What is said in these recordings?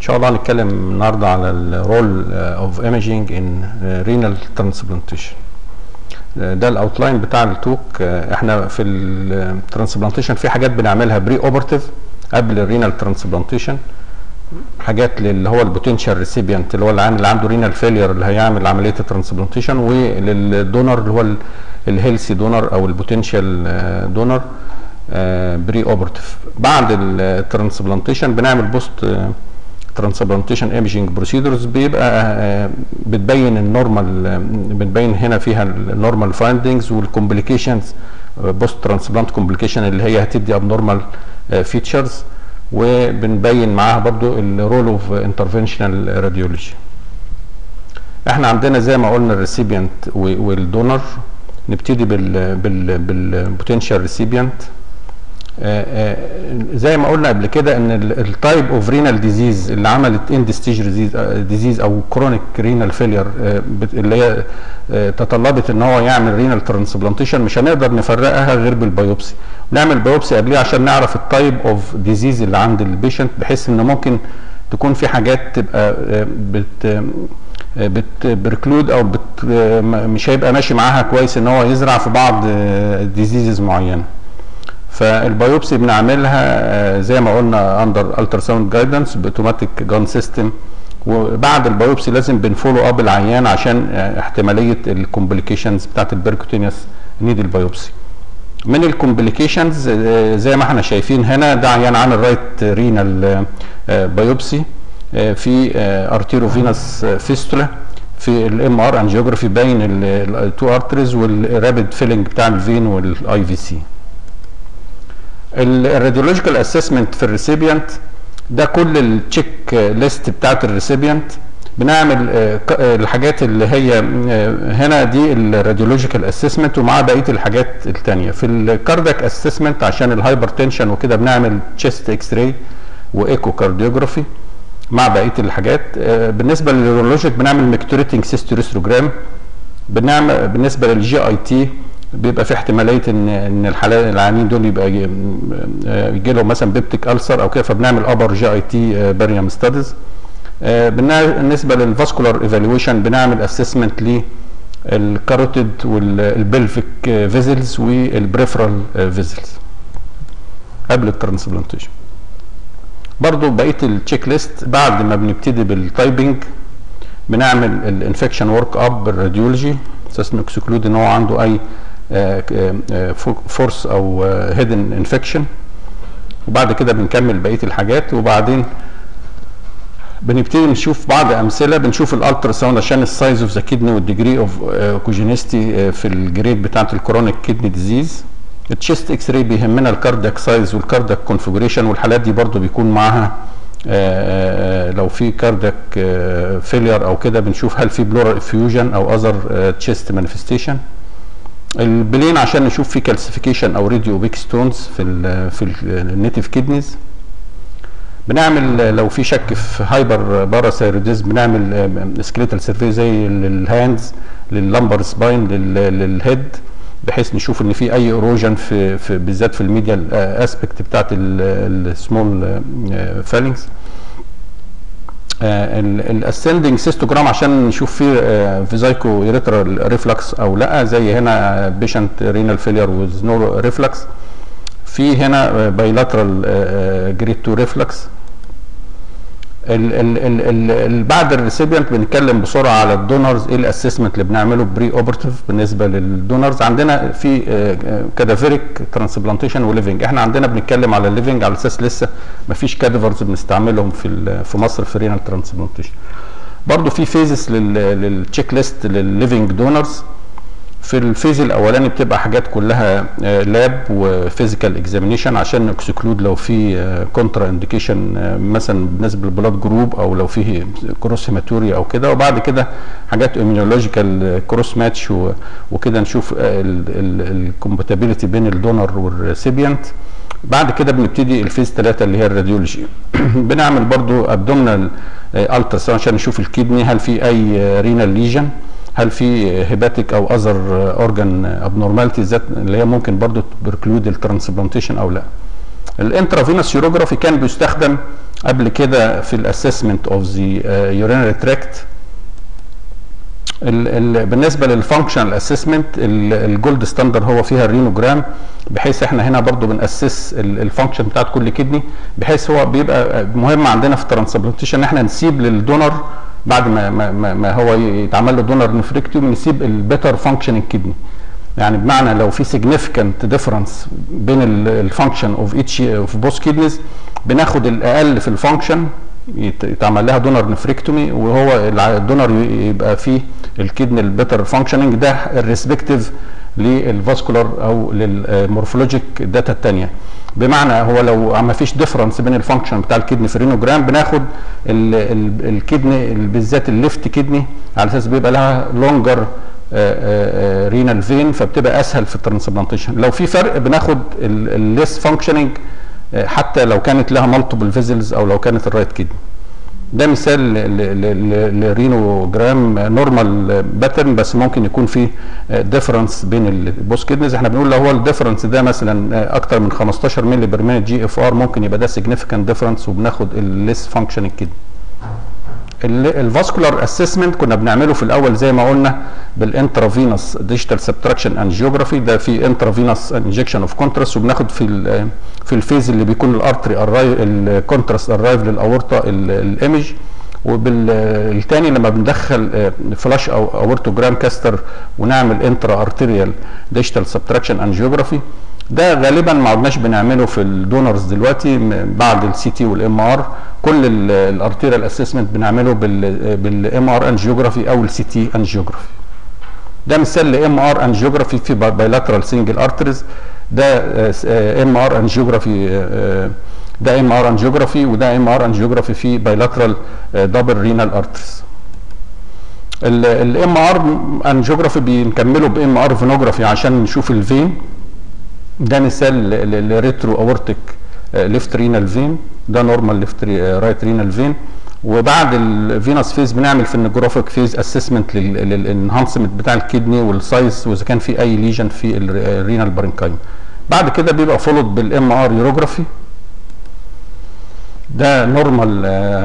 شاء الله هنتكلم النهارده على الرول اوف ايمجينج ان رينال ترانسبلانتيشن ده الاوتلاين بتاع التوك آه، احنا في الترانسبلانتيشن في حاجات بنعملها بري اوبرتيف قبل الرينال ترانسبلانتيشن حاجات اللي هو البوتنشال ريسيبيانت اللي هو العيان اللي عنده رينال فيلير اللي هيعمل عمليه الترانسبلانتيشن وللدونر اللي هو الهيلثي دونر او البوتنشال دونر بري اوبرتيف بعد الترانسبلانتيشن بنعمل بوست ترانسبلانتيشن ايمجينج بروسيدرز بيبقى آه، بتبين النورمال آه، بتبين هنا فيها النورمال فايندنجز والكومبليكيشنز بوست ترانسبلانت كومبليكيشن اللي هي هتدي ابنورمال فيتشرز وبنبين معاها برضو الرول اوف انترفنشنال راديولوجي احنا عندنا زي ما قلنا الريسيبيانت والدونر نبتدي بال بال بالبوتنشال ريسيبيانت زي ما قلنا قبل كده ان التايب اوف رينال ديزيز اللي عملت اند ستيج ديزيز او كرونيك رينال فيلير اللي هي آه، تطلبت ان هو يعمل رينال ترانسبلانتيشن مش هنقدر نفرقها غير بالبيوبسي نعمل بيوبسي قبليه عشان نعرف التايب اوف ديزيز اللي عند البيشنت بحيث ان ممكن تكون في حاجات تبقى آه، بت بت بركلود او بت آه، مش هيبقى ماشي معاها كويس ان هو يزرع في بعض ديزيزز معينه فالبيوبسي بنعملها آه، زي ما قلنا اندر الترا ساوند جايدنس باوتوماتيك جان سيستم وبعد البيوبسي لازم بنفولو اب العيان عشان آه، احتماليه الكومبليكيشنز بتاعت البركوتينيوس نيد البيوبسي من الكومبليكيشنز زي ما احنا شايفين هنا ده عيان عن الرايت رينال بايوبسي في ارتيرو فينس فيستولا في الام ار انجيوجرافي باين التو ارتريز والرابid فيلنج بتاع الفين والاي في سي الراديولوجيكال اسسمنت في الريسيبيانت ده كل التشيك ليست بتاعت الريسيبيانت بنعمل آه، ك- آه، الحاجات اللي هي آه، هنا دي الراديولوجيكال اسسمنت ومع بقيه الحاجات الثانيه في الكاردياك اسسمنت عشان الهايبرتنشن وكده بنعمل تشيست اكس راي وايكو كارديوجرافي مع بقيه الحاجات آه، بالنسبه للنيورولوجيك بنعمل ميكتوريتنج سيستوريستروجرام بنعمل بالنسبه للجي اي تي بيبقى في احتماليه ان ان الحالات العيانين دول يبقى ي- آه، يجي لهم مثلا بيبتيك السر او كده فبنعمل ابر جي اي تي باريوم ستاديز بالنسبه للفاسكولار ايفالويشن بنعمل اسسمنت للكاروتيد والبلفيك فيزلز والبريفرال فيزلز قبل الترانسبلانتيشن برضو بقيه التشيك ليست بعد ما بنبتدي بالتايبنج بنعمل الانفكشن ورك اب بالراديولوجي اساس نكسكلود ان هو عنده اي فورس او هيدن انفكشن وبعد كده بنكمل بقيه الحاجات وبعدين بنبتدي نشوف بعض امثله بنشوف الالترا ساوند عشان السايز اوف ذا كدني والديجري اوف كوجينيستي في الجريد بتاعت الكرونيك كدني ديزيز التشيست اكس راي بيهمنا الكاردياك سايز والكاردياك كونفجريشن والحالات دي برضو بيكون معاها آه، آه، لو في كاردياك فيلير او كده بنشوف هل في بلورال افيوجن او اذر تشيست مانيفستيشن البلين عشان نشوف في كالسيفيكيشن او راديو بيك ستونز في ال في النيتيف كيدنيز بنعمل لو في شك في هايبر باراثايروديز بنعمل سكليتال سيرفي زي للهاندز لللمبر سباين للهيد بحيث نشوف ان في اي ايروجن في, في بالذات في الميديا اسبكت بتاعت السمول فالينجز الاسندنج سيستوجرام عشان نشوف في فيزايكو يريترال ريفلكس او لا زي هنا بيشنت رينال فيلير ويز نو ريفلكس في هنا بايلاترال جريد 2 ريفلكس ال ال ال ال ال بعد الريسيبيانت بنتكلم بسرعه على الدونرز ايه الاسسمنت اللي بنعمله بري اوبرتيف بالنسبه للدونرز عندنا في كادافيريك ترانسبلانتيشن وليفنج احنا عندنا بنتكلم على الليفنج على اساس لسه ما فيش كادفرز بنستعملهم في ال- في مصر في رينال ترانسبلانتيشن برضو في فيزز للتشيك ليست للليفنج دونرز في الفيز الاولاني بتبقى حاجات كلها لاب وفيزيكال اكزامينيشن عشان نكسكلود لو في كونترا انديكيشن مثلا بالنسبه للبلاد جروب او لو فيه كروس هيماتوريا او كده وبعد كده حاجات ايميونولوجيكال كروس ماتش وكده نشوف الكومباتيبيليتي بين الدونر والريسيبيانت بعد كده بنبتدي الفيز 3 اللي هي الراديولوجي بنعمل برضو ابدومينال الترا عشان نشوف الكدني هل في اي رينال ليجن هل في هيباتيك او اذر اورجان ابنورماليتي ذات اللي هي ممكن برضو تبركلود الترانسبلانتيشن او لا الانترافينوس يوروجرافي كان بيستخدم قبل كده في الاسسمنت اوف ذا يورينري تراكت بالنسبه للفانكشنال اسسمنت الجولد ستاندر هو فيها الرينوجرام بحيث احنا هنا برضو بناسس الفانكشن بتاعت كل كدني بحيث هو بيبقى مهم عندنا في الترانسبلانتيشن ان احنا نسيب للدونر بعد ما ما, ما, ما هو يتعمل له دونر نفريكتوم نسيب البيتر فانكشن الكدني يعني بمعنى لو في significant ديفرنس بين الفانكشن اوف ايتش اوف بوث كيدنيز بناخد الاقل في الفانكشن يتعمل لها دونر نفريكتومي وهو الدونر يبقى فيه الكدن البيتر فانكشننج ده الريسبكتيف للفاسكولار او للمورفولوجيك داتا الثانيه بمعنى هو لو ما فيش ديفرنس بين الفانكشن بتاع الكدني في الرينوجرام بناخد الكدني بالذات الليفت كدني على اساس بيبقى لها لونجر رينال فين فبتبقى اسهل في الترانسبلانتيشن لو في فرق بناخد الليس فانكشننج حتى لو كانت لها مالتيبل فيزلز او لو كانت الرايت كدني ده مثال لرينوجرام نورمال باترن بس ممكن يكون فيه ديفرنس بين البوس كيدنيز احنا بنقول لو هو الديفرنس ده مثلا اكتر من 15 مللي بير مينت جي اف ار ممكن يبقى ده سيجنيفيكانت ديفرنس وبناخد الليس فانكشن الكدني الفاسكولار اسسمنت كنا بنعمله في الاول زي ما قلنا بالانترافينوس ديجيتال سبتراكشن انجيوجرافي ده في انترافينوس انجكشن اوف كونتراست وبناخد في في الفيز اللي بيكون الارتري الكونتراست ارايف للاورطه الايمج وبالتاني لما بندخل فلاش او اورتوجرام كاستر ونعمل انترا ارتريال ديجيتال سبتراكشن انجيوجرافي ده غالبا ما عدناش بنعمله في الدونرز دلوقتي بعد السي تي والام ار كل الارتيريال اسسمنت بنعمله بالام ار انجيوجرافي او السي تي انجيوجرافي ده مثال لام ار انجيوجرافي في بايلاترال سنجل ارتريز ده ام ار انجيوجرافي ده ام ار انجيوجرافي وده ام ار انجيوجرافي في بايلاترال دبل رينال ارتريز الام ار انجيوجرافي بنكمله بام ار فينوجرافي عشان نشوف الفين ده مثال لريترو اورتيك ليفت رينال فين ده نورمال ليفت رايت رينال فين وبعد الفينوس فيز بنعمل في النجرافيك فيز اسسمنت للانهانسمنت بتاع الكدني والسايز واذا كان في اي ليجن في الرينال بارنكايم بعد كده بيبقى فولود بالام ار يوروجرافي ده نورمال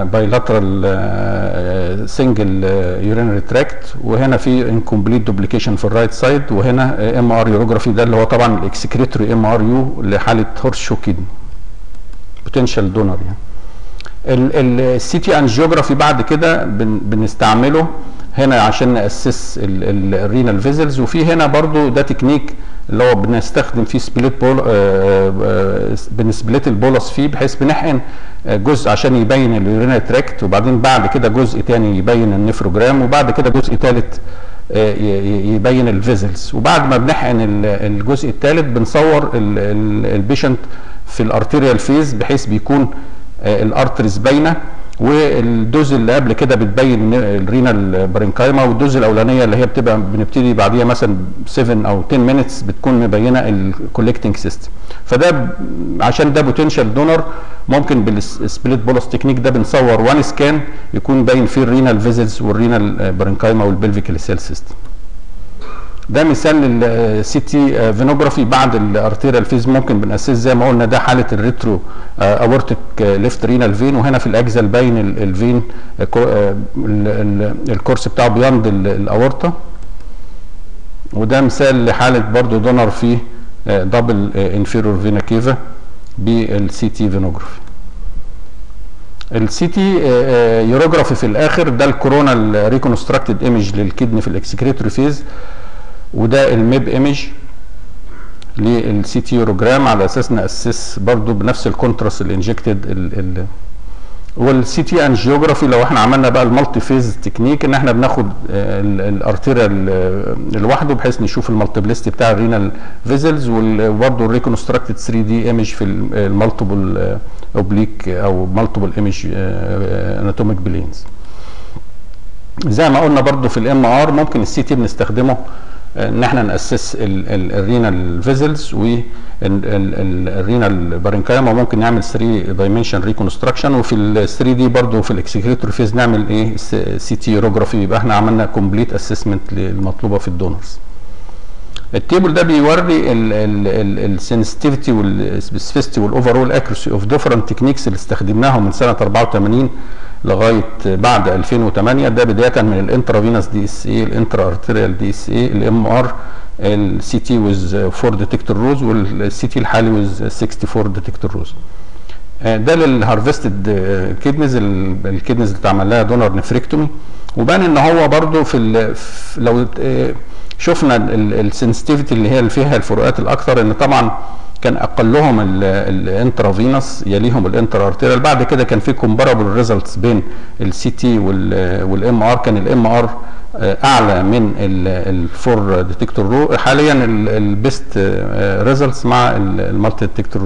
بايلاترال سنجل يورينري تراكت وهنا في انكمبليت دوبليكيشن في الرايت سايد وهنا ام ار يوروجرافي ده اللي هو طبعا الاكسكريتوري ام ار يو لحاله هورس شو كيدني بوتنشال دونر يعني السي تي انجيوجرافي بعد كده بن بنستعمله هنا عشان ناسس الرينال فيزلز وفي هنا برضو ده تكنيك اللي هو بنستخدم فيه سبليت بول بنسبليت البولس فيه بحيث بنحقن جزء عشان يبين اليورينال تراكت وبعدين بعد كده جزء تاني يبين النفروجرام وبعد كده جزء ثالث يبين الفيزلز وبعد ما بنحقن الجزء الثالث بنصور البيشنت في الارتيريال فيز بحيث بيكون الارتريز باينه والدوز اللي قبل كده بتبين الرينال برينكايما والدوز الاولانيه اللي هي بتبقى بنبتدي بعديها مثلا 7 او 10 مينتس بتكون مبينه الكوليكتنج سيستم فده عشان ده بوتنشال دونر ممكن بالسبليت بولس تكنيك ده بنصور وان سكان يكون باين فيه الرينال فيزلز والرينال برينكايما والبلفيك سيل سيستم ده مثال للسي تي فينوجرافي بعد الارتيريال فيز ممكن بنأسس زي ما قلنا ده حاله الريترو اورتيك ليفت رينال فين وهنا في الاجزاء باين الفين الكورس بتاعه بياند الاورطه وده مثال لحاله برضو دونر في دبل انفيرور فينا كيفا بالسي تي فينوجرافي السي تي يوروجرافي في الاخر ده الكورونال ريكونستراكتد ايمج للكدني في الاكسكريتوري فيز وده الميب ايمج للسي تي يوروجرام على اساس ناسس برضو بنفس الكونتراست الانجكتد والسي تي انجيوجرافي لو احنا عملنا بقى المالتي فيز تكنيك ان احنا بناخد الارتيريال لوحده بحيث نشوف المالتيبلستي بتاع الرينال فيزلز وبرضه الريكونستراكتد 3 دي ايمج في المالتيبل اوبليك او مالتيبل ايمج اناتوميك بلينز زي ما قلنا برضو في الام ار ممكن السي تي بنستخدمه ان احنا ناسس الرينال فيزلز والرينال بارنكايما ممكن نعمل 3 دايمنشن ريكونستراكشن وفي ال 3 دي برضه في الاكسكريتوري فيز نعمل ايه سي تي يوروجرافي يبقى احنا عملنا كومبليت اسسمنت للمطلوبه في الدونرز التيبل ده بيوري السنسيتيفيتي والسبيسيفيستي والاوفرول اكيرسي اوف ديفرنت تكنيكس اللي استخدمناهم من سنه 84 لغايه بعد 2008 ده بدايه من الانترافينوس دي اس اي الانترا ارتيريال دي اس اي الام ار السي تي ويز 4 ديتكتور روز والسي تي الحالي ويز 64 ديتكتور روز ده للهارفستد كيدنز الكيدنز اللي اتعمل لها دونر نفريكتومي وبان ان هو برضو في, ال في لو شفنا السنسيتيفيتي اللي هي اللي فيها الفروقات الاكثر ان طبعا كان اقلهم الانترافينوس يليهم الانتر ارتيريال بعد كده كان في كومبارابل ريزلتس بين السي تي والام ار كان الام ار اعلى من الفور ديتكتور رو حاليا البيست ريزلتس مع المالتي ديتكتور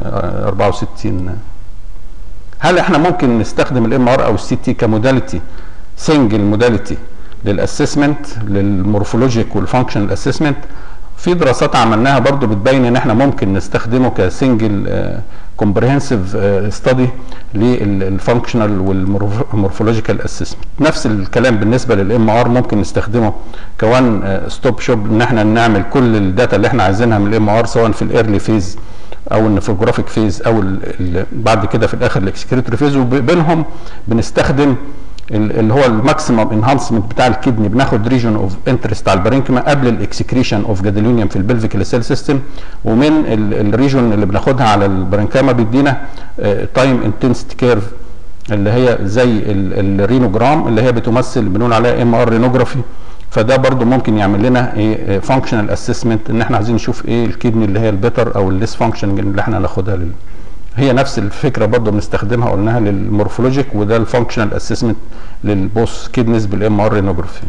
64 هل احنا ممكن نستخدم الام ار او السي تي كموداليتي سنجل موداليتي للاسسمنت للمورفولوجيك والفانكشنال اسسمنت في دراسات عملناها برضو بتبين ان احنا ممكن نستخدمه كسنجل كومبريهنسيف ستادي للفانكشنال والمورفولوجيكال اسسمنت نفس الكلام بالنسبه للام ار ممكن نستخدمه كوان ستوب شوب ان احنا نعمل كل الداتا اللي احنا عايزينها من الام ار سواء في الايرلي فيز او النفوجرافيك فيز او بعد كده في الاخر الاكسكريتوري فيز وبينهم بنستخدم اللي هو الماكسيمم انهانسمنت بتاع الكدني بناخد ريجن اوف انترست على البارينكما قبل الاكسكريشن اوف جادولينيوم في البلفيك سيل سيستم ومن الريجن اللي بناخدها على البارينكاما بيدينا تايم انتنسيتي كيرف اللي هي زي الرينوجرام اللي هي بتمثل بنقول عليها ام ار رينوجرافي فده برضو ممكن يعمل لنا ايه فانكشنال اسسمنت ان احنا عايزين نشوف ايه الكدني اللي هي البيتر او الليس فانكشن اللي احنا هناخدها لل هي نفس الفكره برضه بنستخدمها قلناها للمورفولوجيك وده الفانكشنال اسسمنت للبوس كيدنيز بالام ار رينوجرافي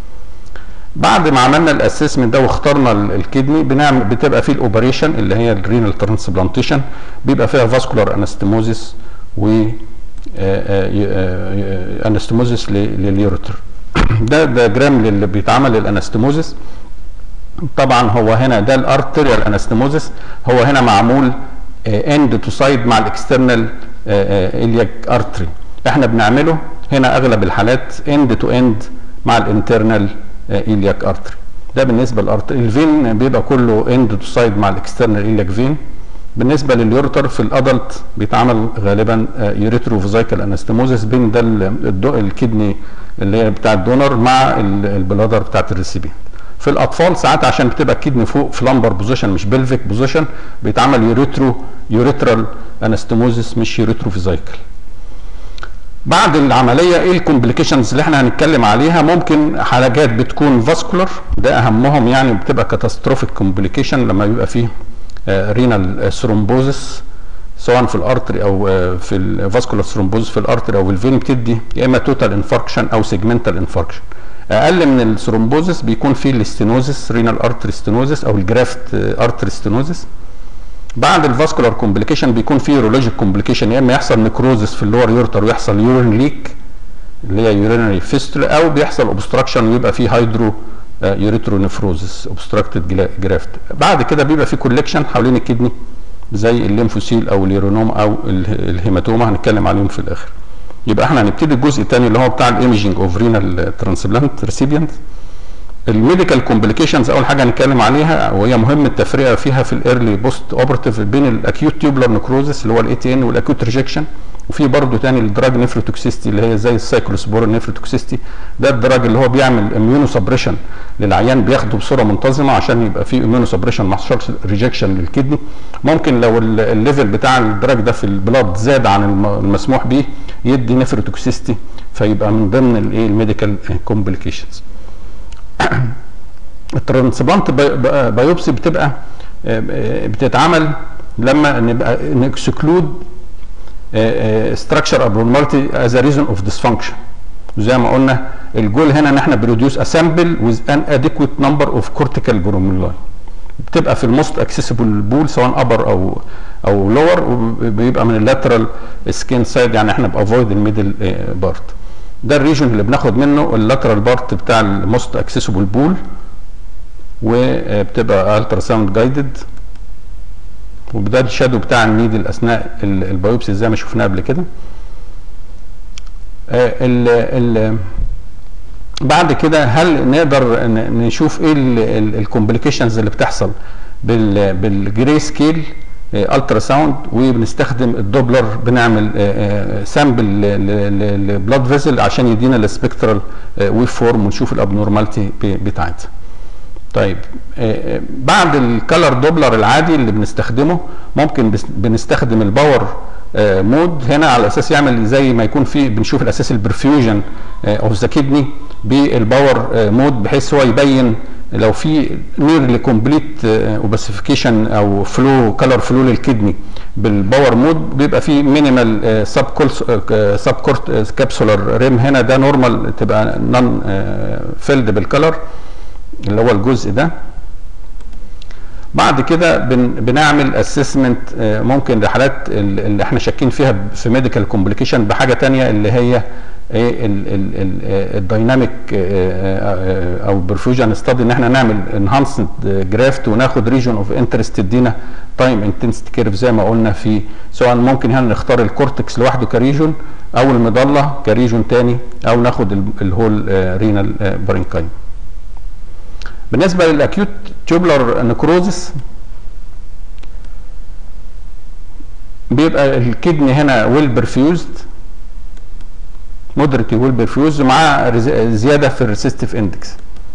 بعد ما عملنا الاسسمنت ده واخترنا الكدني بنعمل بتبقى فيه الاوبريشن اللي هي الرينال ترانسبلانتيشن بيبقى فيها فاسكولار انستموزيس و انستموزيس لليورتر ده دياجرام اللي بيتعمل للانستموزيس طبعا هو هنا ده الارتريال انستموزيس هو هنا معمول اند تو سايد مع الاكسترنال الياك ارتري احنا بنعمله هنا اغلب الحالات اند تو اند مع الانترنال الياك ارتري ده بالنسبه للارتري الفين بيبقى كله اند تو سايد مع الاكسترنال الياك فين بالنسبه لليورتر في الادلت بيتعمل غالبا يوريترو فيزايكال انستموزيس بين ده الكدني اللي هي بتاع الدونر مع البلادر بتاعت الريسيبينت في الاطفال ساعات عشان بتبقى الكدني فوق في لامبر بوزيشن مش بلفيك بوزيشن بيتعمل يوريترو يوريترال انستموزيس مش يوريترو فيزايكل بعد العمليه ايه الكومبليكيشنز اللي احنا هنتكلم عليها ممكن حاجات بتكون فاسكولار ده اهمهم يعني بتبقى كاتاستروفيك كومبليكيشن لما يبقى فيه رينال ثرومبوزس سواء في الارتري او في الفاسكولار ثرومبوزس في الارتري او في الفين بتدي يا اما توتال انفاركشن او سيجمنتال انفاركشن اقل من الثرومبوزس بيكون فيه الاستينوزس رينال ارتري ستينوزس او الجرافت ارتري ستينوزس بعد الفاسكولار كومبليكيشن بيكون فيه يورولوجيك كومبليكيشن يا اما يحصل نكروزس في اللور يورتر ويحصل يورين ليك اللي هي يورينري فيستولا او بيحصل اوبستراكشن ويبقى فيه هيدرو يوريترو نفروزس اوبستراكتد جرافت بعد كده بيبقى فيه كوليكشن حوالين الكدني زي الليمفوسيل او اليورونوم او الهيماتوما هنتكلم عليهم في الاخر يبقى احنا هنبتدي الجزء الثاني اللي هو بتاع الايمجنج اوف رينال ترانسبلانت ريسيبيانت الميديكال كومبليكيشنز اول حاجه هنتكلم عليها وهي مهم التفرقه فيها في الايرلي بوست اوبرتيف بين الاكيوت تيوبلر نكروزس اللي هو الاي تي ان والاكيوت ريجكشن وفي برضه تاني الدراج نيفروتوكسيستي اللي هي زي السايكلوسبور نيفروتوكسيستي ده الدراج اللي هو بيعمل اميونو سبريشن للعيان بياخده بصوره منتظمه عشان يبقى في اميونو سبريشن ما حصلش ريجكشن للكدني ممكن لو الليفل بتاع الدراج ده في البلاد زاد عن المسموح به يدي نيفروتوكسيستي فيبقى من ضمن الايه الميديكال كومبليكيشنز الترانسبلانت بايوبسي بتبقى بتتعمل لما نبقى نكسكلود ستراكشر ابنورماليتي از ا ريزون اوف ديسفانكشن زي ما قلنا الجول هنا ان احنا بروديوس اسامبل ويز ان اديكويت نمبر اوف كورتيكال جرومولاي بتبقى في الموست اكسسبل بول سواء ابر او او لور بيبقى من اللاترال سكين سايد يعني احنا بافويد الميدل بارت ده الريجن اللي بناخد منه اللاترال بارت بتاع الموست اكسسبل بول وبتبقى الترا ساوند جايدد وده الشادو بتاع النيدل اثناء البيوبسي زي ما شفناه قبل كده ال ال بعد كده هل نقدر ن- نشوف ايه الكومبليكيشنز اللي بتحصل بال بالجري سكيل الترا ساوند وبنستخدم الدوبلر بنعمل سامبل لبلاد فيزل عشان يدينا السبكترال ويف فورم ونشوف الابنورماليتي بتاعتها طيب آه، آه، بعد الكالر دوبلر العادي اللي بنستخدمه ممكن بس- بنستخدم الباور آه، مود هنا على اساس يعمل زي ما يكون في بنشوف الاساس البرفيوجن اوف ذا كدني بالباور آه، مود بحيث هو يبين لو في نيرلي كومبليت اوباسيفيكيشن او فلو كالر فلو للكدني بالباور مود بيبقى في مينيمال سب سب كورت كابسولار ريم هنا ده نورمال تبقى نون فيلد بالكالر اللي هو الجزء ده بعد كده بن بنعمل اسسمنت ممكن لحالات ال- اللي احنا شاكين فيها في ميديكال كومبليكيشن بحاجه تانية اللي هي ايه الدايناميك او برفيوجن ستادي ان احنا نعمل انهانسد جرافت وناخد ريجون اوف انترست تدينا تايم انتنسيتي كيرف زي ما قلنا في سواء ممكن هنا نختار الكورتكس لوحده كريجون او المظله كريجون تاني او ناخد ال- الهول رينال برينكايم بالنسبه للاكيوت تيوبلر نكروزس بيبقى الكدني هنا ويل برفيوزد مودريتي ويل برفيوزد مع رز- زياده في الريسيستيف اندكس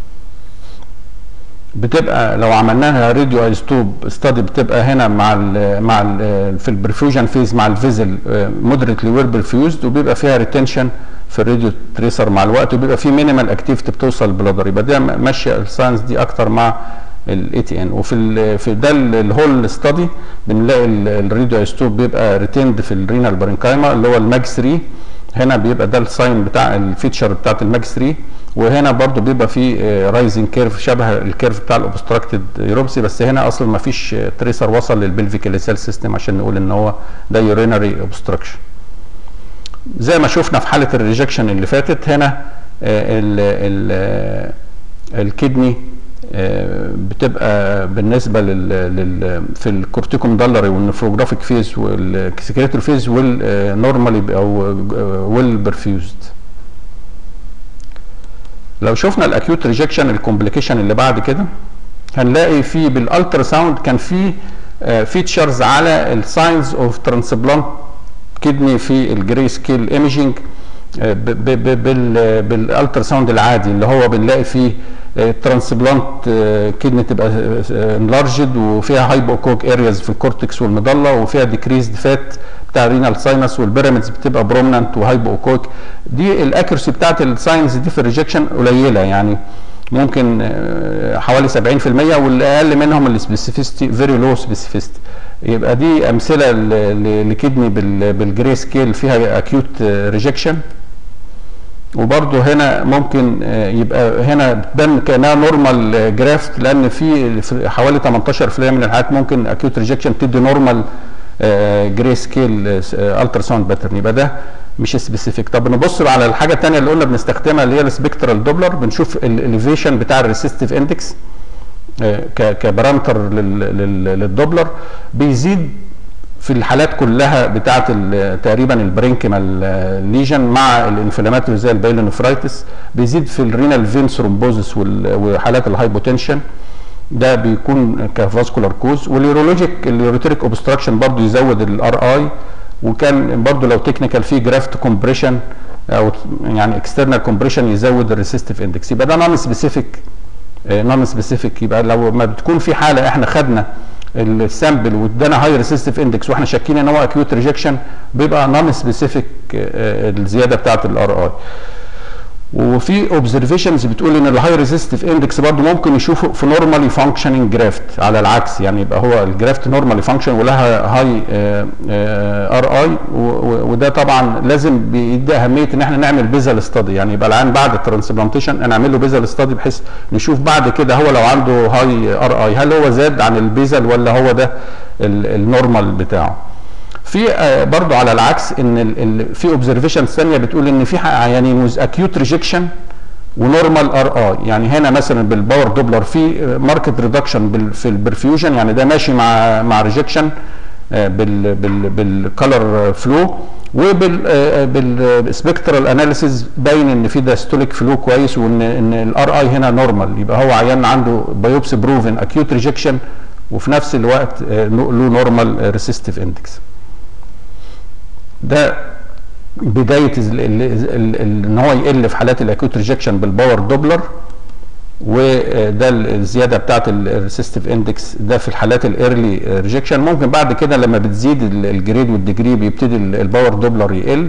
بتبقى لو عملنا لها راديو ايزوتوب ستادي بتبقى هنا مع ال مع ال في البرفيوجن فيز مع الفيزل مودريتلي ويل برفيوزد وبيبقى فيها ريتنشن في الراديو تريسر مع الوقت وبيبقى في مينيمال اكتيفيتي بتوصل البلادر يبقى ده ماشيه الساينس دي اكتر مع الاي تي ان وفي ال في ده ال- الهول ستادي بنلاقي ال- الراديو ايزوتوب بيبقى ريتيند في الرينال بارنكايما اللي هو الماج 3 هنا بيبقى ده الساين بتاع الفيتشر بتاعت الماج 3 وهنا برضو بيبقى في رايزنج كيرف شبه الكيرف بتاع الاوبستراكتد يوروبسي بس هنا اصلا ما فيش تريسر وصل للبلفيك اليسال سيستم عشان نقول ان هو ده يورينري اوبستراكشن زي ما شفنا في حاله الريجكشن اللي فاتت هنا ال ال الكدني آه، بتبقى بالنسبه لل, لل في الكورتيكوم دالري والنفروجرافيك فيز والسكريتور فيز والنورمالي او ويل برفيوزد لو شفنا الاكيوت ريجكشن الكومبليكيشن اللي بعد كده هنلاقي في بالالترا ساوند كان في فيتشرز على الساينز اوف ترانسبلانت كدني في الجري سكيل ايميجينج بالالترا ساوند العادي اللي هو بنلاقي فيه ترانسبلانت كدني تبقى انلارجد وفيها هايبوكوك ارياز في الكورتكس والمضله وفيها ديكريزد فات بتاع رينال ساينس والبيراميدز بتبقى برومننت وهايبوكوك دي الاكيرسي بتاعت الساينس دي في الريجكشن قليله يعني ممكن آه، حوالي 70% والاقل منهم السبيسيفيستي فيري لو سبيسيفيستي يبقى دي امثله ل- ل- لكدني بال- بالجري سكيل فيها اكيوت ريجكشن وبرضه هنا ممكن آه، يبقى هنا بتبان كانها نورمال جرافت لان في في حوالي 18% من الحالات ممكن اكيوت ريجكشن تدي نورمال جري سكيل الترا ساوند باترن يبقى ده مش سبيسيفيك طب نبص على الحاجه الثانيه اللي قلنا بنستخدمها اللي هي السبكترال دوبلر بنشوف الاليفيشن بتاع الريسيستيف اندكس كبارامتر لل- لل- للدوبلر بيزيد في الحالات كلها بتاعه ال- تقريبا البرينكيمال ليجن مع الانفلاماتوري زي البايلونفرايتس بيزيد في الرينال فين ثرومبوزس وحالات الهايبوتنشن ده بيكون كفاسكولار كوز واليورولوجيك اليوريتريك اوبستراكشن برضو يزود الار اي وكان برضو لو تكنيكال فيه جرافت كومبريشن او يعني اكسترنال كومبريشن يزود الريسيستيف اندكس يبقى ده نون سبيسيفيك نون سبيسيفيك يبقى لو ما بتكون في حاله احنا خدنا السامبل وادانا هاي ريسيستيف اندكس واحنا شاكين ان هو اكيوت ريجكشن بيبقى نون سبيسيفيك الزياده بتاعه الار اي وفي اوبزرفيشنز بتقول ان الهاي ريزيستيف اندكس برضه ممكن نشوفه في نورمالي فانكشننج جرافت على العكس يعني يبقى هو الجرافت نورمالي فانكشن ولها هاي ار اي وده طبعا لازم بيدي اهميه ان احنا نعمل بيزل ستادي يعني يبقى العيان بعد الترانسبلانتيشن نعمل له بيزل ستادي بحيث نشوف بعد كده هو لو عنده هاي ار اي هل هو زاد عن البيزل ولا هو ده النورمال بتاعه في آه، برضو على العكس ان ال ال في اوبزرفيشن ثانيه بتقول ان في يعني ويز اكيوت ريجكشن ونورمال ار اي يعني هنا مثلا بالباور دوبلر في ماركت ريدكشن في البرفيوجن يعني ده ماشي مع مع ريجكشن بال بال بالكالر فلو وبالسبكترال اناليسيز باين ان في داستوليك فلو كويس وان ان الار اي هنا نورمال يبقى هو عيان عنده بايوبسي بروفن اكيوت ريجكشن وفي نفس الوقت آه، له نورمال ريسيستيف اندكس ده بدايه ال- ال- ال- ال- ان هو يقل في حالات الاكيوت ريجكشن بالباور دوبلر وده الزياده بتاعت الريسيستيف اندكس ده في الحالات الايرلي ريجكشن ممكن بعد كده لما بتزيد ال- الجريد والديجري بيبتدي ال- الباور دوبلر يقل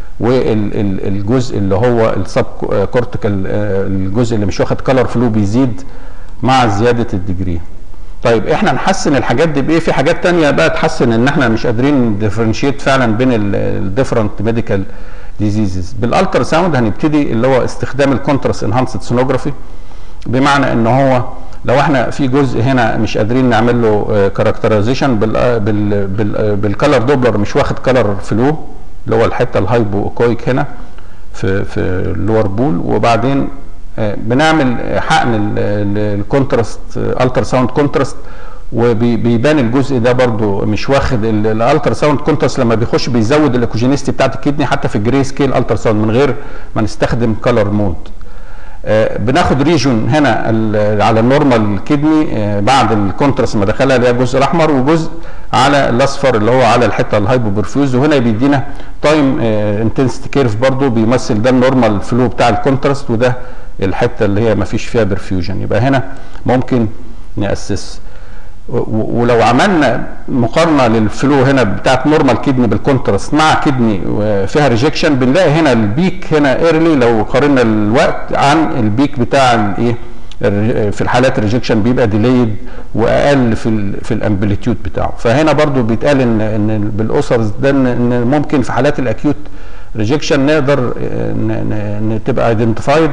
والجزء اللي هو السب كورتيكال الجزء اللي مش واخد كلر فلو بيزيد مع زياده الديجري طيب احنا نحسن الحاجات دي بايه في حاجات تانية بقى تحسن ان احنا مش قادرين نديفرنشيت فعلا بين الديفرنت ميديكال ديزيزز بالالترا ساوند هنبتدي اللي هو استخدام الكونتراست انهانسد سونوجرافي بمعنى ان هو لو احنا في جزء هنا مش قادرين نعمل له كاركترايزيشن بال بال بال بالكلر دوبلر مش واخد كلر فلو اللي هو الحته الهايبو كويك هنا في في اللور بول وبعدين آه، بنعمل حقن الكونتراست الترا ساوند كونتراست وبيبان الجزء ده برضو مش واخد الالترا ساوند كونتراست لما بيخش بيزود الاكوجينيستي بتاعت الكدني حتى في الجري سكيل الترا ساوند من غير ما نستخدم كلر مود آه، بناخد ريجون هنا ال- على النورمال كدني آه، بعد الكونتراست ما دخلها اللي هي الجزء الاحمر وجزء على الاصفر اللي هو على الحته الهايبو برفيوز وهنا بيدينا تايم انتنسيتي كيرف برضو بيمثل ده النورمال فلو بتاع الكونتراست وده الحته اللي هي ما فيش فيها برفيوجن يبقى هنا ممكن ناسس و- و- ولو عملنا مقارنه للفلو هنا بتاعت نورمال كدني بالكونتراست مع كدني فيها ريجكشن بنلاقي هنا البيك هنا ايرلي لو قارنا الوقت عن البيك بتاع الايه الر- في الحالات الريجكشن بيبقى ديليد واقل في ال في الامبليتيود بتاعه فهنا برضو بيتقال ان ان بالاسرز ده ان إن ممكن في حالات الاكيوت ريجكشن نقدر آه، ن- ن- ن- تبقى ايدنتيفايد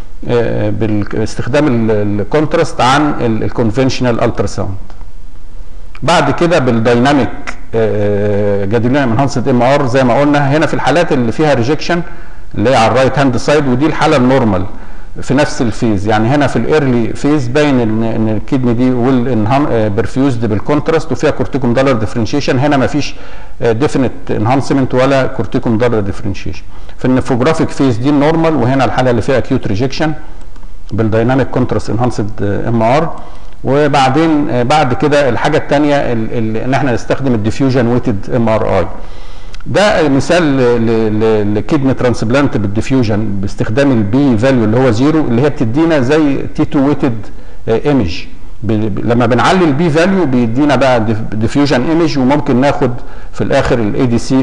باستخدام الكونتراست عن الكونفنشنال الترا ساوند بعد كده بالدايناميك جادولين انهانسد ام ار زي ما قلنا هنا في الحالات اللي فيها ريجكشن اللي هي على الرايت هاند سايد ودي الحاله النورمال في نفس الفيز يعني هنا في الايرلي فيز باين ان ان الكدني دي ويل برفيوزد بالكونتراست وفيها كورتيكوم دولار ديفرنشيشن هنا ما فيش ديفينيت انهانسمنت ولا كورتيكوم دولار ديفرنشيشن في النفوجرافيك فيز دي النورمال وهنا الحاله اللي فيها اكيوت ريجكشن بالدايناميك كونتراست انهانسد ام ار وبعدين آه، بعد كده الحاجه الثانيه ان احنا نستخدم الديفيوجن ويتد ام ار اي ده مثال ل- ل- لكدني ترانسبلانت بالديفيوجن باستخدام البي فاليو اللي هو زيرو اللي هي بتدينا زي تي 2 ويتد ايمج لما بنعلي البي فاليو بيدينا بقى ديفيوجن ايمج وممكن ناخد في الاخر الاي دي سي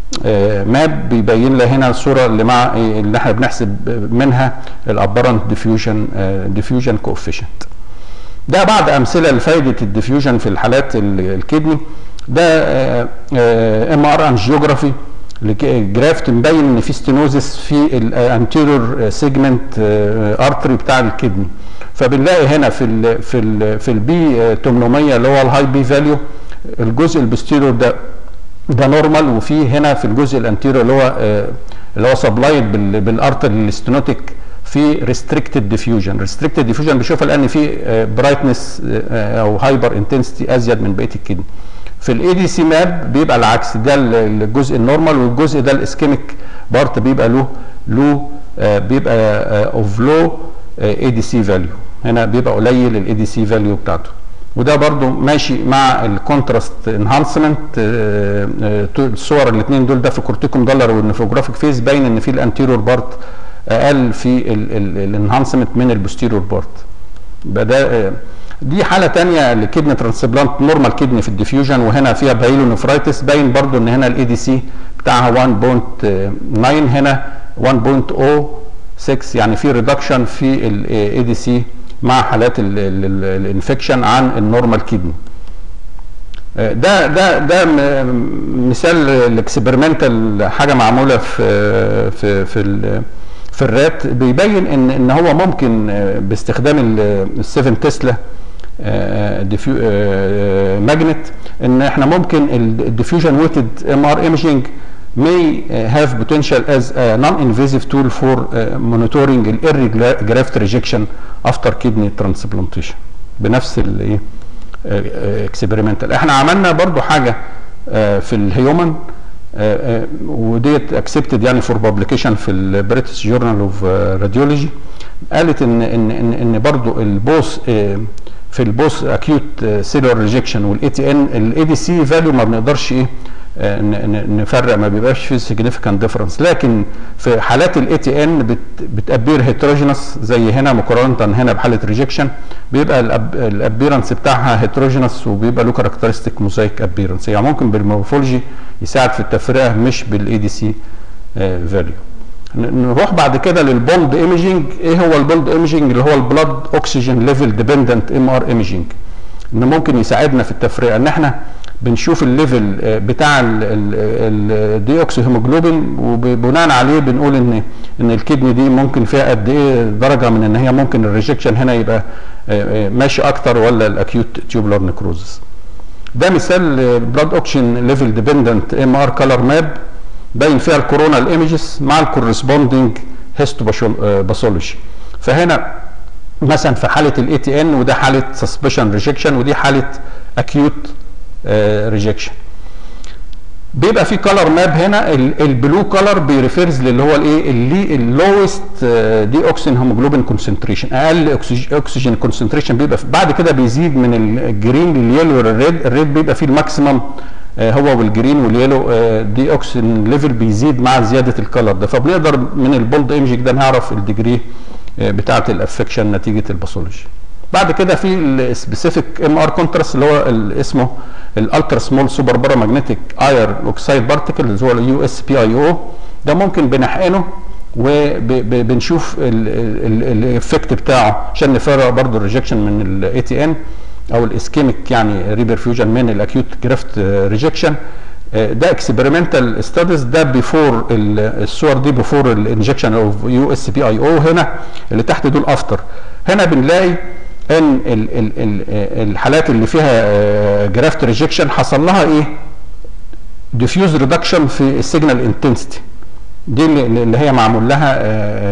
ماب بيبين لنا هنا الصوره اللي مع إيه اللي احنا بنحسب منها الابرنت ديفيوجن ديفيوجن كوفيشنت ده بعض امثله لفائده الديفيوجن في الحالات ال- الكدني ده ام ار انجيوجرافي جرافت مبين ان في ستينوزس في الانتيريور سيجمنت ارتري بتاع الكدني فبنلاقي هنا في ال في ال في البي 800 اللي هو الهاي بي فاليو الجزء البستيريور ده ده نورمال وفي هنا في الجزء الانتيريور اللي هو آه، اللي هو سبلايد بالارتر الاستنوتيك في ريستريكتد ديفيوجن ريستريكتد ديفيوجن بنشوفها لان في برايتنس او هايبر انتنسيتي ازيد من بقيه الكدني في الاي دي سي ماب بيبقى العكس ده ال- الجزء النورمال والجزء ده الاسكيميك بارت بيبقى له له آه، بيبقى اوف لو اي دي سي فاليو هنا بيبقى قليل الاي دي سي فاليو بتاعته وده برضو ماشي مع الكونتراست انهانسمنت الصور الاثنين دول ده في كورتيكوم دولار والنفوجرافيك فيز باين ان في الانتيريور بارت اقل في الانهانسمنت من البوستيريور بارت ده دي حالة تانية لكدني ترانسبلانت نورمال كدني في الديفيوجن وهنا فيها بايلونفرايتس باين برضو ان هنا الاي دي سي بتاعها 1.9 هنا 1.06 يعني في ريدكشن في الاي دي سي مع حالات الانفكشن عن النورمال كدني ده ده ده م- مثال الاكسبيرمنتال حاجه معموله في في في ال- في الرات بيبين ان ان هو ممكن آه، باستخدام ال7 تسلا ماجنت ان احنا ممكن الديفيوجن ويتد ام ار ايمجينج may uh, have potential as a non-invasive tool for uh, monitoring early graft rejection after kidney transplantation بنفس الايه اكسبيرمنتال احنا عملنا برضو حاجه آه، في الهيومن آه، آه، وديت اكسبتد يعني فور بابليكيشن في البريتش جورنال اوف راديولوجي قالت ان ان ان, إن برضو البوس آه، في البوس اكيوت سيلولار ريجكشن والاي تي ان الاي دي سي فاليو ما بنقدرش ايه آه، ن- ن- نفرق ما بيبقاش في significant difference لكن في حالات الاي تي ان بتابير هيتروجينس زي هنا مقارنه هنا بحاله ريجكشن بيبقى الابيرنس بتاعها هيتروجينس وبيبقى له كاركترستيك موزايك ابيرنس يعني ممكن بالمورفولوجي يساعد في التفرقه مش بالاي دي سي فاليو نروح بعد كده للبولد ايميجينج ايه هو البولد ايميجينج اللي هو البلاد اوكسجين ليفل ديبندنت ام ار ايميجينج ان ممكن يساعدنا في التفرقه ان احنا بنشوف الليفل آه، بتاع الدي اوكسي هيموجلوبين وبناء عليه بنقول ان ان الكدني دي ممكن فيها قد ايه درجه من ان هي ممكن الريجكشن هنا يبقى آه، آه، ماشي اكتر ولا الاكيوت تيوبولار نكروزس ده مثال بلاد اوكسجين ليفل ديبندنت ام ار كلر ماب باين فيها الكورونال ايمجز مع الكورسبوندنج هيستوباثولوجي فهنا مثلا في حاله الاي تي ان وده حاله سسبشن ريجكشن ودي حاله اكيوت ريجكشن بيبقى في كلر ماب هنا ال- البلو كلر بيريفيرز للي هو الايه اللي اللوست دي اوكسين هيموجلوبين كونسنتريشن اقل أكسج- اكسجين كونسنتريشن بيبقى في- بعد كده بيزيد من الجرين لليلو للريد الريد بيبقى فيه الماكسيمم آه، هو والجرين واليلو آه، دي اوكسين ليفل بيزيد مع زياده الكلر ده فبنقدر من البولد ايمجينج ده نعرف الديجري آه، بتاعه الافكشن نتيجه الباثولوجي بعد كده في السبيسيفيك ام ار كونتراست اللي هو ال- اسمه الالترا سمول سوبر بارا ماجنتيك اير اوكسايد بارتيكل اللي هو اليو اس بي اي او ده ممكن بنحقنه وبنشوف الافكت بتاعه عشان نفرق برضه الريجكشن من الاي تي ان او الاسكيميك يعني ريبرفيوجن من الاكيوت جرافت ريجكشن ده اكسبيرمنتال ستاديز ده بيفور الصور دي بيفور الانجكشن اوف يو اس بي اي او هنا اللي تحت دول افتر هنا بنلاقي ان ال ال ال الحالات اللي فيها جرافت ريجكشن حصل لها ايه ديفيوز ريدكشن في السيجنال انتنسيتي دي اللي اللي هي معمول لها آه،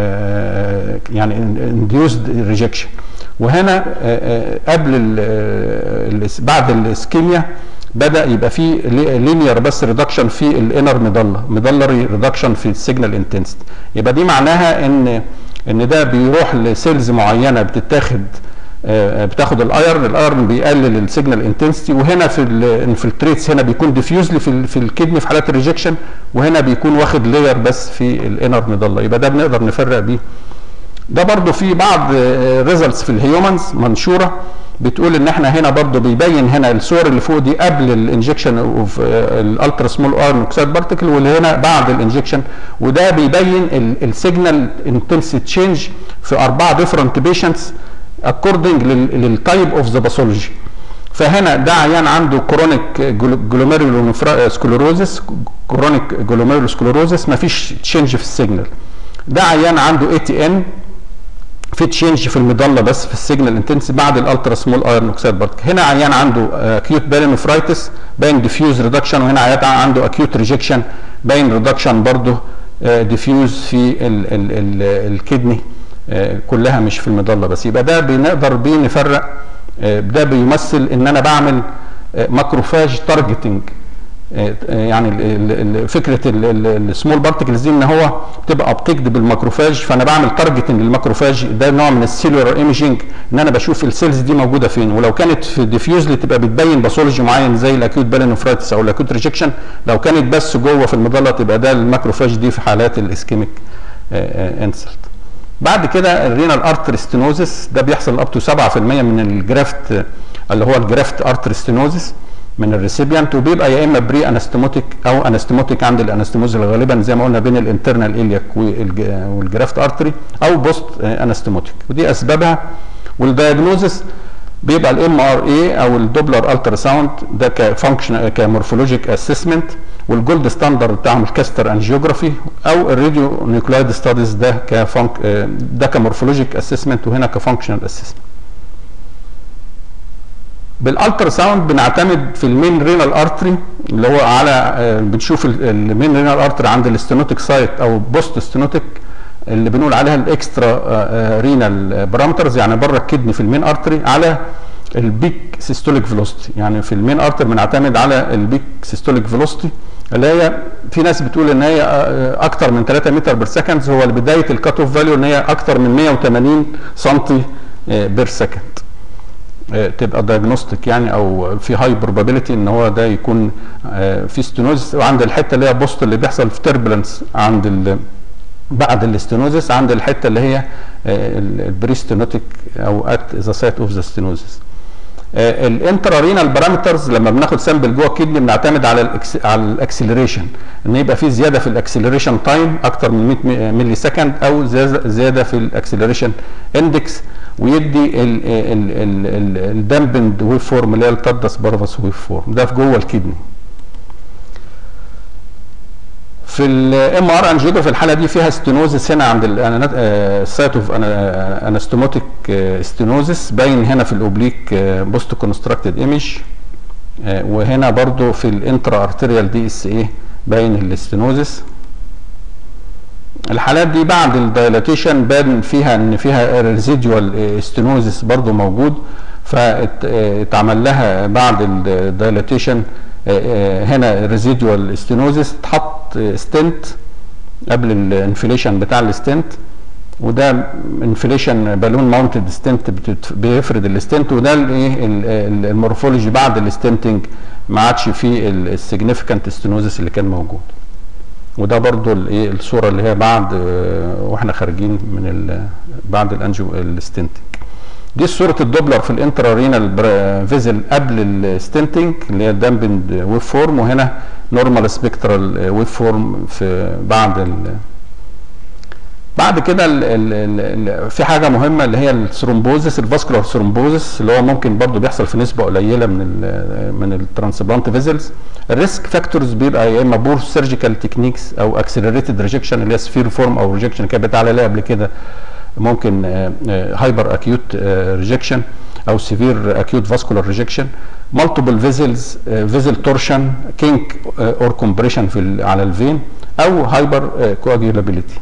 آه، يعني انديوزد ريجكشن وهنا آه، آه، قبل ال- آه، ال- بعد الاسكيميا بدا يبقى في لينير بس ريدكشن في الانر ميدالا ميدالري ريدكشن في السيجنال انتنسيتي يبقى دي معناها ان ان ده بيروح لسيلز معينه بتتاخد آه، بتاخد الايرن الايرن بيقلل السيجنال انتنسيتي وهنا في الانفلتريتس هنا بيكون ديفيوزلي في ال- في الكدني في حالات الريجكشن وهنا بيكون واخد لاير بس في الانر ميدالا يبقى ده بنقدر نفرق بيه ده برضو في بعض ريزلتس في الهيومنز منشوره بتقول ان احنا هنا برضو بيبين هنا الصور اللي فوق دي قبل الانجكشن اوف الالترا سمول ايرون اوكسيد بارتيكل واللي هنا بعد الانجكشن وده بيبين السيجنال انتنسيتي تشينج في اربعه ديفرنت بيشنتس اكوردنج للتايب اوف ذا باثولوجي فهنا ده عيان عنده كرونيك جلوميرولو سكلوروزس كرونيك جلوميرولو سكلوروزس مفيش تشينج في السيجنال ده عيان عنده اي تي ان في تشينج في المضله بس في السيجنال انتنسي بعد الالترا سمول ايرون اوكسيد بارتيكل هنا عيان عنده اكيوت بالينوفرايتس باين ديفيوز ريدكشن وهنا عيان عنده اكيوت ريجكشن باين ريدكشن برضه ديفيوز في ال ال ال الكدني آه، كلها مش في المضله بس يبقى ده بنقدر بيه نفرق آه، ده بيمثل ان انا بعمل آه، ماكروفاج تارجتنج يعني ال- ال- ال- فكره السمول بارتكلز دي ان هو بتبقى ابتكد بالماكروفاج فانا بعمل تارجتنج للماكروفاج ده نوع من السيلولار ايميجنج ان انا بشوف السيلز دي موجوده فين ولو كانت في ديفيوزلي تبقى بتبين باثولوجي معين زي الاكيوت بالينوفرايتس او الاكيوت ريجكشن لو كانت بس جوه في المظله تبقى ده الماكروفاج دي في حالات الاسكيميك انسلت بعد كده الرينال ارتري ستينوزس ده بيحصل اب تو 7% من الجرافت اللي هو الجرافت ارتري ستينوزس من الريسيبيانت وبيبقى يا اما بري انستموتيك او انستموتيك عند الانستموز اللي غالبا زي ما قلنا بين الانترنال الياك والجرافت ارتري او بوست انستموتيك ودي اسبابها والدايجنوزس بيبقى الام ار اي او الدوبلر الترا ساوند ده كفانكشن كمورفولوجيك اسسمنت والجولد ستاندرد بتاعهم الكاستر انجيوجرافي او الراديو نيوكلايد ستاديز ده كفانك ده كمورفولوجيك اسسمنت وهنا كفانكشنال اسسمنت بالالترا ساوند بنعتمد في المين رينال ارتري اللي هو على آه، بنشوف ال- المين رينال ارتري عند الاستينوتيك سايت او بوست استينوتيك اللي بنقول عليها الاكسترا رينال بارامترز يعني بره الكدني في المين ارتري على البيك سيستوليك فيلوسيتي يعني في المين ارتري بنعتمد على البيك سيستوليك فيلوسيتي اللي هي في ناس بتقول ان هي آه، اكتر من 3 متر بير سكند هو بدايه الكات اوف فاليو ان هي اكتر من 180 سم بير سكند تبقى دايجنوستيك يعني او في هاي بروبابيلتي ان هو ده يكون آه، في ستينوزس وعند الحته اللي هي بوست اللي بيحصل في تربلنس عند ال بعد الاستينوزس عند الحته اللي هي البريستينوتيك او ات ذا سايت اوف ذا ستينوزس الانترارينال بارامترز لما بناخد سامبل جوه الكدني بنعتمد على الأكس على الاكسلريشن ان يبقى في زياده في الاكسلريشن تايم اكتر من 100 ملي سكند او زيادة- زياده في الاكسلريشن اندكس ويدي الدامبند ويف فورم اللي هي التدس بارفس ويف فورم ده في جوه الكدني في الام ار انجيوجرافي في الحاله دي فيها ستينوزس هنا عند السايت اوف انستوموتيك ستينوزس باين هنا في الاوبليك بوست كونستراكتد ايمج وهنا برضو في الانترا ارتريال دي اس ايه باين الاستينوزس الحالات دي بعد الدايلاتيشن بان فيها ان فيها ريزيدوال ستينوزس برضو موجود فاتعمل لها بعد الدايلاتيشن هنا ريزيدوال ستينوزس اتحط ستنت قبل الانفليشن بتاع الستنت وده انفليشن بالون ماونتد ستنت بيفرد الستنت وده الايه المورفولوجي بعد الستنتنج ما عادش فيه السيجنيفيكانت ستينوزس اللي كان موجود وده برضو الايه الصوره اللي هي بعد آه، واحنا خارجين من ال- بعد الانجو الستنتنج دي صوره الدوبلر في الانترارينال فيزل قبل الستنتنج اللي هي دامبند ويف فورم وهنا نورمال سبكترال ويف فورم في بعد ال بعد كده ال ال ال في حاجه مهمه اللي هي الثرومبوزس الفاسكولار ثرومبوزس اللي هو ممكن برضو بيحصل في نسبه قليله من ال من الترانسبلانت فيزلز الريسك فاكتورز بيبقى يا اما بور سيرجيكال تكنيكس او اكسلريتد ريجكشن اللي هي سفير فورم او ريجكشن كانت بتعلى عليها قبل كده ممكن هايبر اكيوت ريجكشن او سيفير اكيوت فاسكولار ريجكشن مالتيبل فيزلز فيزل تورشن كينك اور كومبريشن في ال- على الفين او هايبر كواجيولابيلتي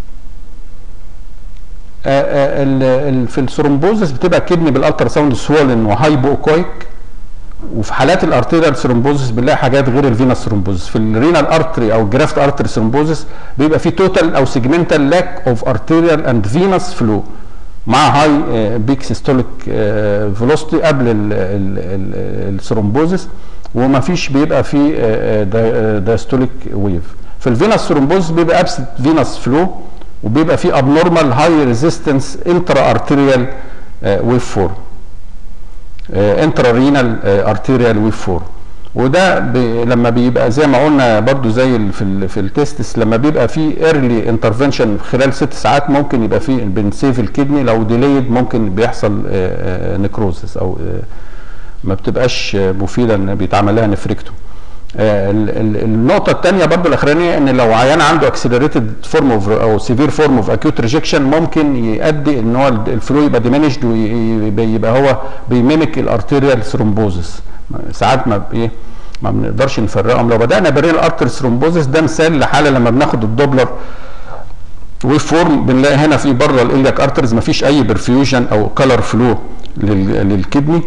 آه، ال- ال- في الثرومبوزس بتبقى كدني بالالترا ساوند سوولن وهايبوكويك وفي حالات الارتيريال ثرومبوزس بنلاقي حاجات غير الفينس ثرومبوزس في الرينال ارتري او الجرافت ارتري ثرومبوزس بيبقى في توتال او سيجمنتال لاك اوف ارتيريال اند فينس فلو مع هاي بيك سيستوليك فيلوسيتي قبل الثرومبوزس وما فيش بيبقى في دايستوليك ويف في الفينس ثرومبوزس بيبقى ابسنت فينس فلو وبيبقى في ابنورمال هاي ريزيستنس انترا ارتيريال ويف فورم انترا رينال ارتيريال ويف فورم وده بي لما بيبقى زي ما قلنا برضو زي ال في ال في التستس لما بيبقى في ايرلي انترفنشن خلال ست ساعات ممكن يبقى في بنسيف الكدني لو ديليد ممكن بيحصل نكروزس او آه، ما بتبقاش آه، مفيده ان بيتعمل لها نفريكتو آه، ال- ال- النقطة الثانية برضو الأخرانية إن لو عيان عنده اكسلريتد فورم اوف أو سيفير فورم اوف أكيوت ريجكشن ممكن يؤدي إن هو ال- الفلو يبقى ديمينشد ويبقى هو بيميمك الارتيريال ثرومبوزس ساعات ما ب- ايه ما بنقدرش نفرقهم لو بدأنا برين الارتر ثرومبوزس ده مثال لحالة لما بناخد الدوبلر ويف فورم بنلاقي هنا في بره الالياك ارترز ما فيش اي برفيوجن او كلر فلو للكدني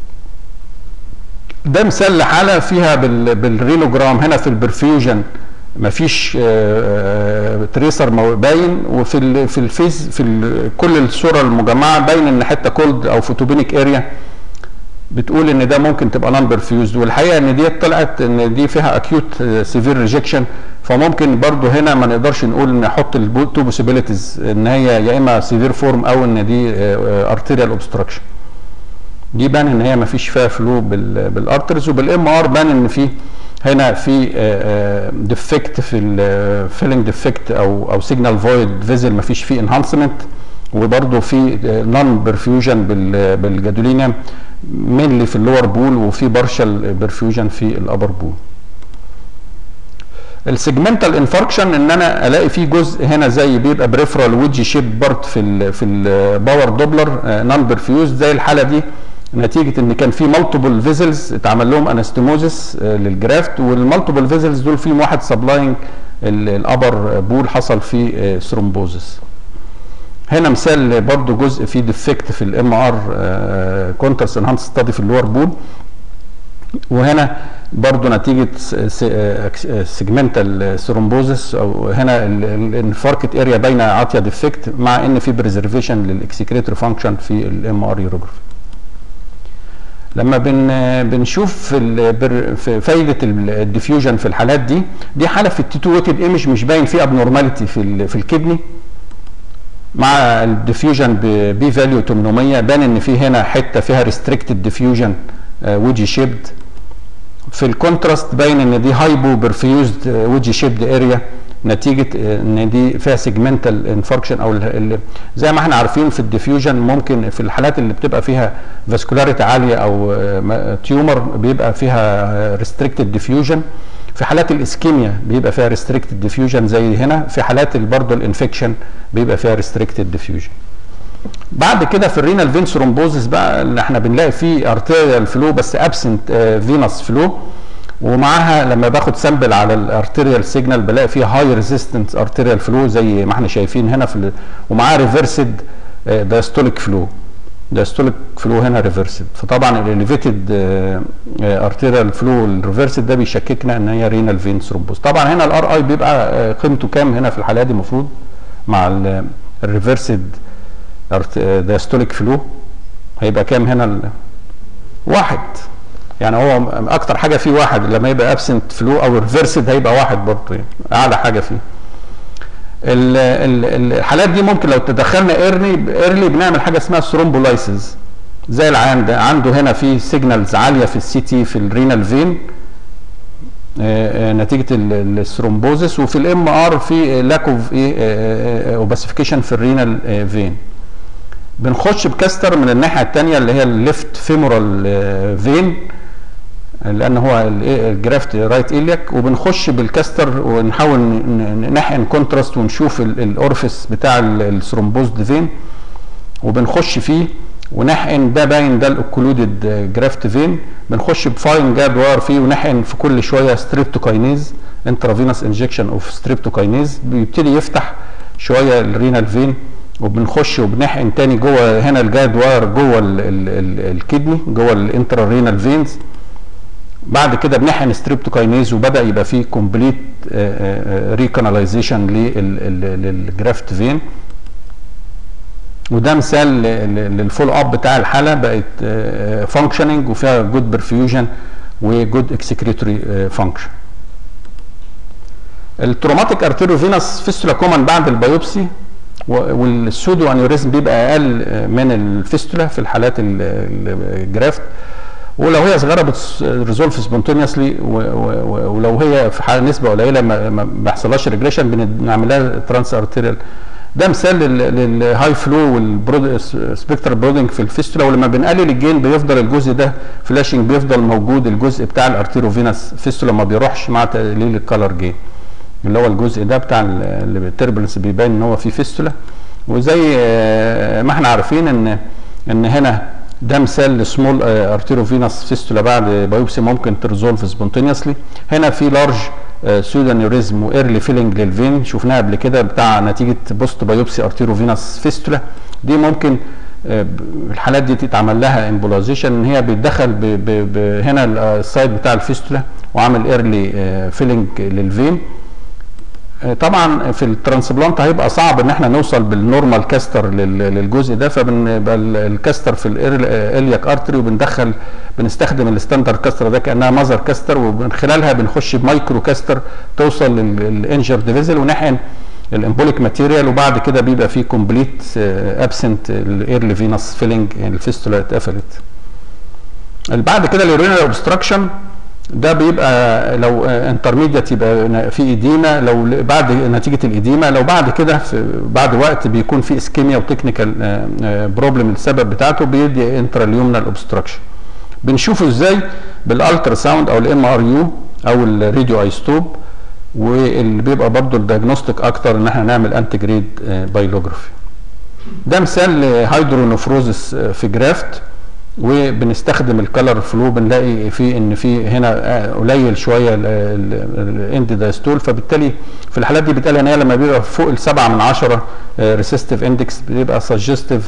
ده مثال لحاله فيها بال- بالرينوجرام هنا في البرفيوجن مفيش آه، آه، تريسر مو- باين وفي ال في الفيز في ال كل الصوره المجمعه باين ان حته كولد او فوتوبينيك اريا بتقول ان ده ممكن تبقى نون برفيوزد والحقيقه ان دي طلعت ان دي فيها اكيوت سيفير ريجكشن فممكن برضو هنا ما نقدرش نقول ان نحط التو بوسيبيليتيز ان هي يا اما سيفير فورم او ان دي ارتيريال اوبستراكشن دي بان ان هي ما فيش فيها فلو بال- بالارترز وبالام ار بان ان في هنا في ديفكت في الفيلنج ديفكت او او سيجنال فويد فيزل ما فيش فيه انهانسمنت وبرده في نون برفيوجن بالجادولينيوم مينلي في اللور بول وفي بارشال برفيوجن في الابر بول السيجمنتال انفاركشن ان انا الاقي فيه جزء هنا زي بيبقى بريفرال ويدجي شيب بارت في ال في الباور دوبلر نون برفيوز زي الحاله دي نتيجه ان كان في مالتيبل فيزلز اتعمل لهم انستموزس للجرافت والمالتيبل فيزلز دول فيهم واحد سبلاينج الابر بول حصل فيه ثرومبوزس هنا مثال برضو جزء فيه ديفكت في الام ار كونترس انهانس ستادي في اللور بول وهنا برضو نتيجه سيجمنتال ثرومبوزس او هنا الانفاركت اريا باينه عاطيه ديفكت مع ان في بريزرفيشن للاكسكريتوري فانكشن في الام ار يوروجرافي لما بن بنشوف في, ال- في فايده الديفيوجن في الحالات دي دي حاله في التيتو ويتد ايمج مش باين فيه ابنورماليتي في ال- في الكدني مع الديفيوجن بي فاليو 800 بان ان في هنا حته فيها ريستريكتد ديفيوجن ويجي شيبد في الكونتراست باين ان دي هايبو برفيوزد ويجي شيبد اريا نتيجه آه، ان دي فيها سيجمنتال انفاركشن او ال- ال- زي ما احنا عارفين في الديفيوجن ممكن في الحالات اللي بتبقى فيها فاسكولاريتي عاليه او تيومر بيبقى فيها ريستريكتد ديفيوجن في حالات الاسكيميا بيبقى فيها ريستريكتد ديفيوجن زي هنا في حالات برضه الانفكشن بيبقى فيها ريستريكتد ديفيوجن بعد كده في الرينال فين ثرومبوزس بقى اللي احنا بنلاقي فيه ارتيريال فلو بس ابسنت فينس فلو ومعاها لما باخد سامبل على الارتيريال سيجنال بلاقي فيه هاي ريزيستنس ارتيريال فلو زي ما احنا شايفين هنا في ال- ومعاه ريفرسد دايستوليك فلو دايستوليك فلو هنا ريفرسد فطبعا الاليفيتد ارتيريال فلو الريفرسد ده بيشككنا ان هي رينال فين ثرومبوز طبعا هنا الار اي بيبقى آه، قيمته كام هنا في الحالات دي المفروض مع الريفرسد دايستوليك فلو هيبقى كام هنا ال- واحد يعني هو اكتر حاجه فيه واحد لما يبقى ابسنت فلو او ريفرسد هيبقى واحد برضه يعني اعلى حاجه فيه ال- ال- الحالات دي ممكن لو تدخلنا ايرلي ايرلي بنعمل حاجه اسمها ثرومبولايسيس زي العيان ده عنده هنا في سيجنالز عاليه في السي تي في الرينال فين آه، آه، نتيجه ال- الثرومبوزس وفي الام ار في لاك اوف ايه اوباسيفيكيشن في الرينال فين بنخش بكاستر من الناحيه الثانيه اللي هي الليفت فيمورال فين لان هو ال- إيه الجرافت رايت إلياك وبنخش بالكاستر ونحاول ن- ن- نحقن كونتراست ونشوف ال- الاورفيس بتاع ال- الثرومبوزد فين وبنخش فيه ونحقن ده باين ده الاوكلودد جرافت فين بنخش بفاين جاد واير فيه ونحقن في كل شويه ستريبتوكاينيز انترافينوس انجكشن اوف ستريبتوكاينيز بيبتدي يفتح شويه الرينال فين وبنخش وبنحقن تاني جوه هنا الجاد واير جوه ال- ال- ال- الكدني جوه الانترا رينال فينز بعد كده بنحقن ستريبتوكاينيز وبدا يبقى فيه كومبليت ريكاناليزيشن للجرافت فين وده مثال ل- ل- للفول اب بتاع الحاله بقت فانكشننج وفيها جود برفيوجن وجود اكسكريتوري فانكشن التروماتيك ارتيريو فينس فيستولا كومن بعد البيوبسي و- والسودو انيوريزم بيبقى اقل آه، من الفيستولا في الحالات ال- ال- الجرافت ولو هي صغيره بتريزولف سبونتينيوسلي ولو هي في حال نسبه قليله ما ما بيحصلهاش ريجريشن بنعمل لها ترانس ارتيريال ده مثال لل- للهاي فلو والسبكترال برودنج في الفيستولا ولما بنقلل الجين بيفضل الجزء ده فلاشنج بيفضل موجود الجزء بتاع الارتيرو فينس فيستولا ما بيروحش مع تقليل الكالر جين اللي هو الجزء ده بتاع ال- اللي بالتربلنس بيبان ان هو فيه فيستولا وزي آه، ما احنا عارفين ان ان هنا ده مثال لسمول ارتيرو فينس فيستولا بعد بايوبسي ممكن تريزولف سبونتينيوسلي هنا في لارج سودانيوريزم وايرلي فيلنج للفين شفناها قبل كده بتاع نتيجه بوست بايوبسي ارتيرو فينس فيستولا دي ممكن آه، ب- الحالات دي تتعمل لها امبولايزيشن ان هي بيتدخل ب ب ب هنا السايد بتاع الفيستولا وعامل ايرلي فيلنج للفين آه، طبعا في الترانسبلانت هيبقى صعب ان احنا نوصل بالنورمال كاستر لل- للجزء ده فبنبقى ال- الكاستر في الالياك ارتري وبندخل بنستخدم الستاندرد كاستر ده كانها ماذر كاستر ومن خلالها بنخش بمايكرو كاستر توصل للانجرد فيزل ونحقن الامبوليك ماتيريال وبعد كده بيبقى فيه كومبليت ابسنت الايرلي فينس فيلنج الفيستولا اتقفلت بعد كده اليورينال اوبستراكشن ده بيبقى لو انترميديت يبقى في ايديما لو ل- بعد نتيجه الايديما لو بعد كده في بعد وقت بيكون في اسكيميا وتكنيكال بروبلم السبب بتاعته بيدي انتراليومنال اوبستراكشن بنشوفه ازاي بالالترا ساوند او الام ار يو او الراديو ايستوب واللي بيبقى برضه الدياجنوستيك اكتر ان احنا نعمل انتي جريد بايلوجرافي ده مثال لهيدرونفروزس في جرافت وبنستخدم الكالر فلو بنلاقي فيه ان في هنا آه، قليل شويه الاند دايستول فبالتالي في الحالات دي بتقال ان هي لما بيبقى فوق السبعه من عشره ريسيستيف اندكس بيبقى سجستيف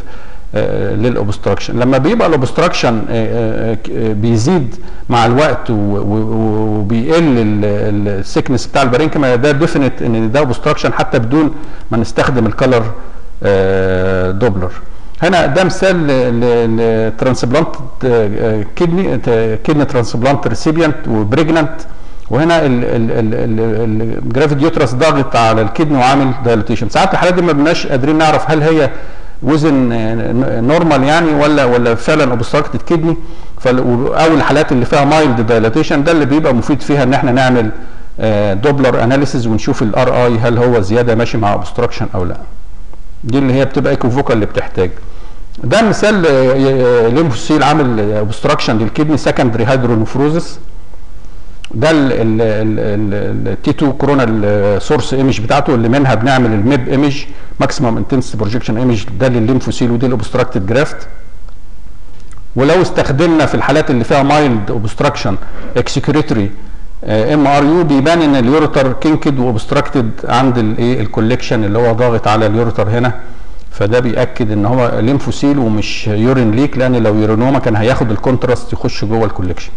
للاوبستراكشن لما بيبقى الاوبستراكشن بيزيد مع الوقت و- و- وبيقل السكنس بتاع البارينكما ده ديفينيت ان ده اوبستراكشن حتى بدون ما نستخدم الكالر دوبلر هنا ده مثال لترانسبلانت كدني كدني ترانسبلانت ريسيبيانت وبريجنانت وهنا الجرافيد يوترس ضاغط على الكدني وعامل دايلوتيشن ساعات الحالات دي ما بناش قادرين نعرف هل هي وزن نورمال يعني ولا ولا فعلا اوبستراكتد كدني او الحالات اللي فيها مايلد دايلاتيشن ده اللي بيبقى مفيد فيها ان احنا نعمل دوبلر اناليسيز ونشوف الار اي هل هو زياده ماشي مع اوبستراكشن او لا دي اللي هي بتبقى ايكوفوكال اللي بتحتاج ده مثال ليمفوسيل عامل اوبستراكشن للكدني سكندري هيدرونفروزس ده التي 2 كورونال سورس ايمج بتاعته اللي منها بنعمل الميب ايمج ماكسيمم انتنس بروجكشن ايمج ده للليمفوسيل ودي الاوبستراكتد جرافت ولو استخدمنا في الحالات اللي فيها مايلد اوبستراكشن اكسكريتوري ام ار يو بيبان ان اليورتر كينكد واوبستراكتد عند الايه الكوليكشن اللي هو ضاغط على اليورتر هنا فده بياكد ان هو ليمفوسيل ومش يورين ليك لان لو يورينوما كان هياخد الكونتراست يخش جوه الكوليكشن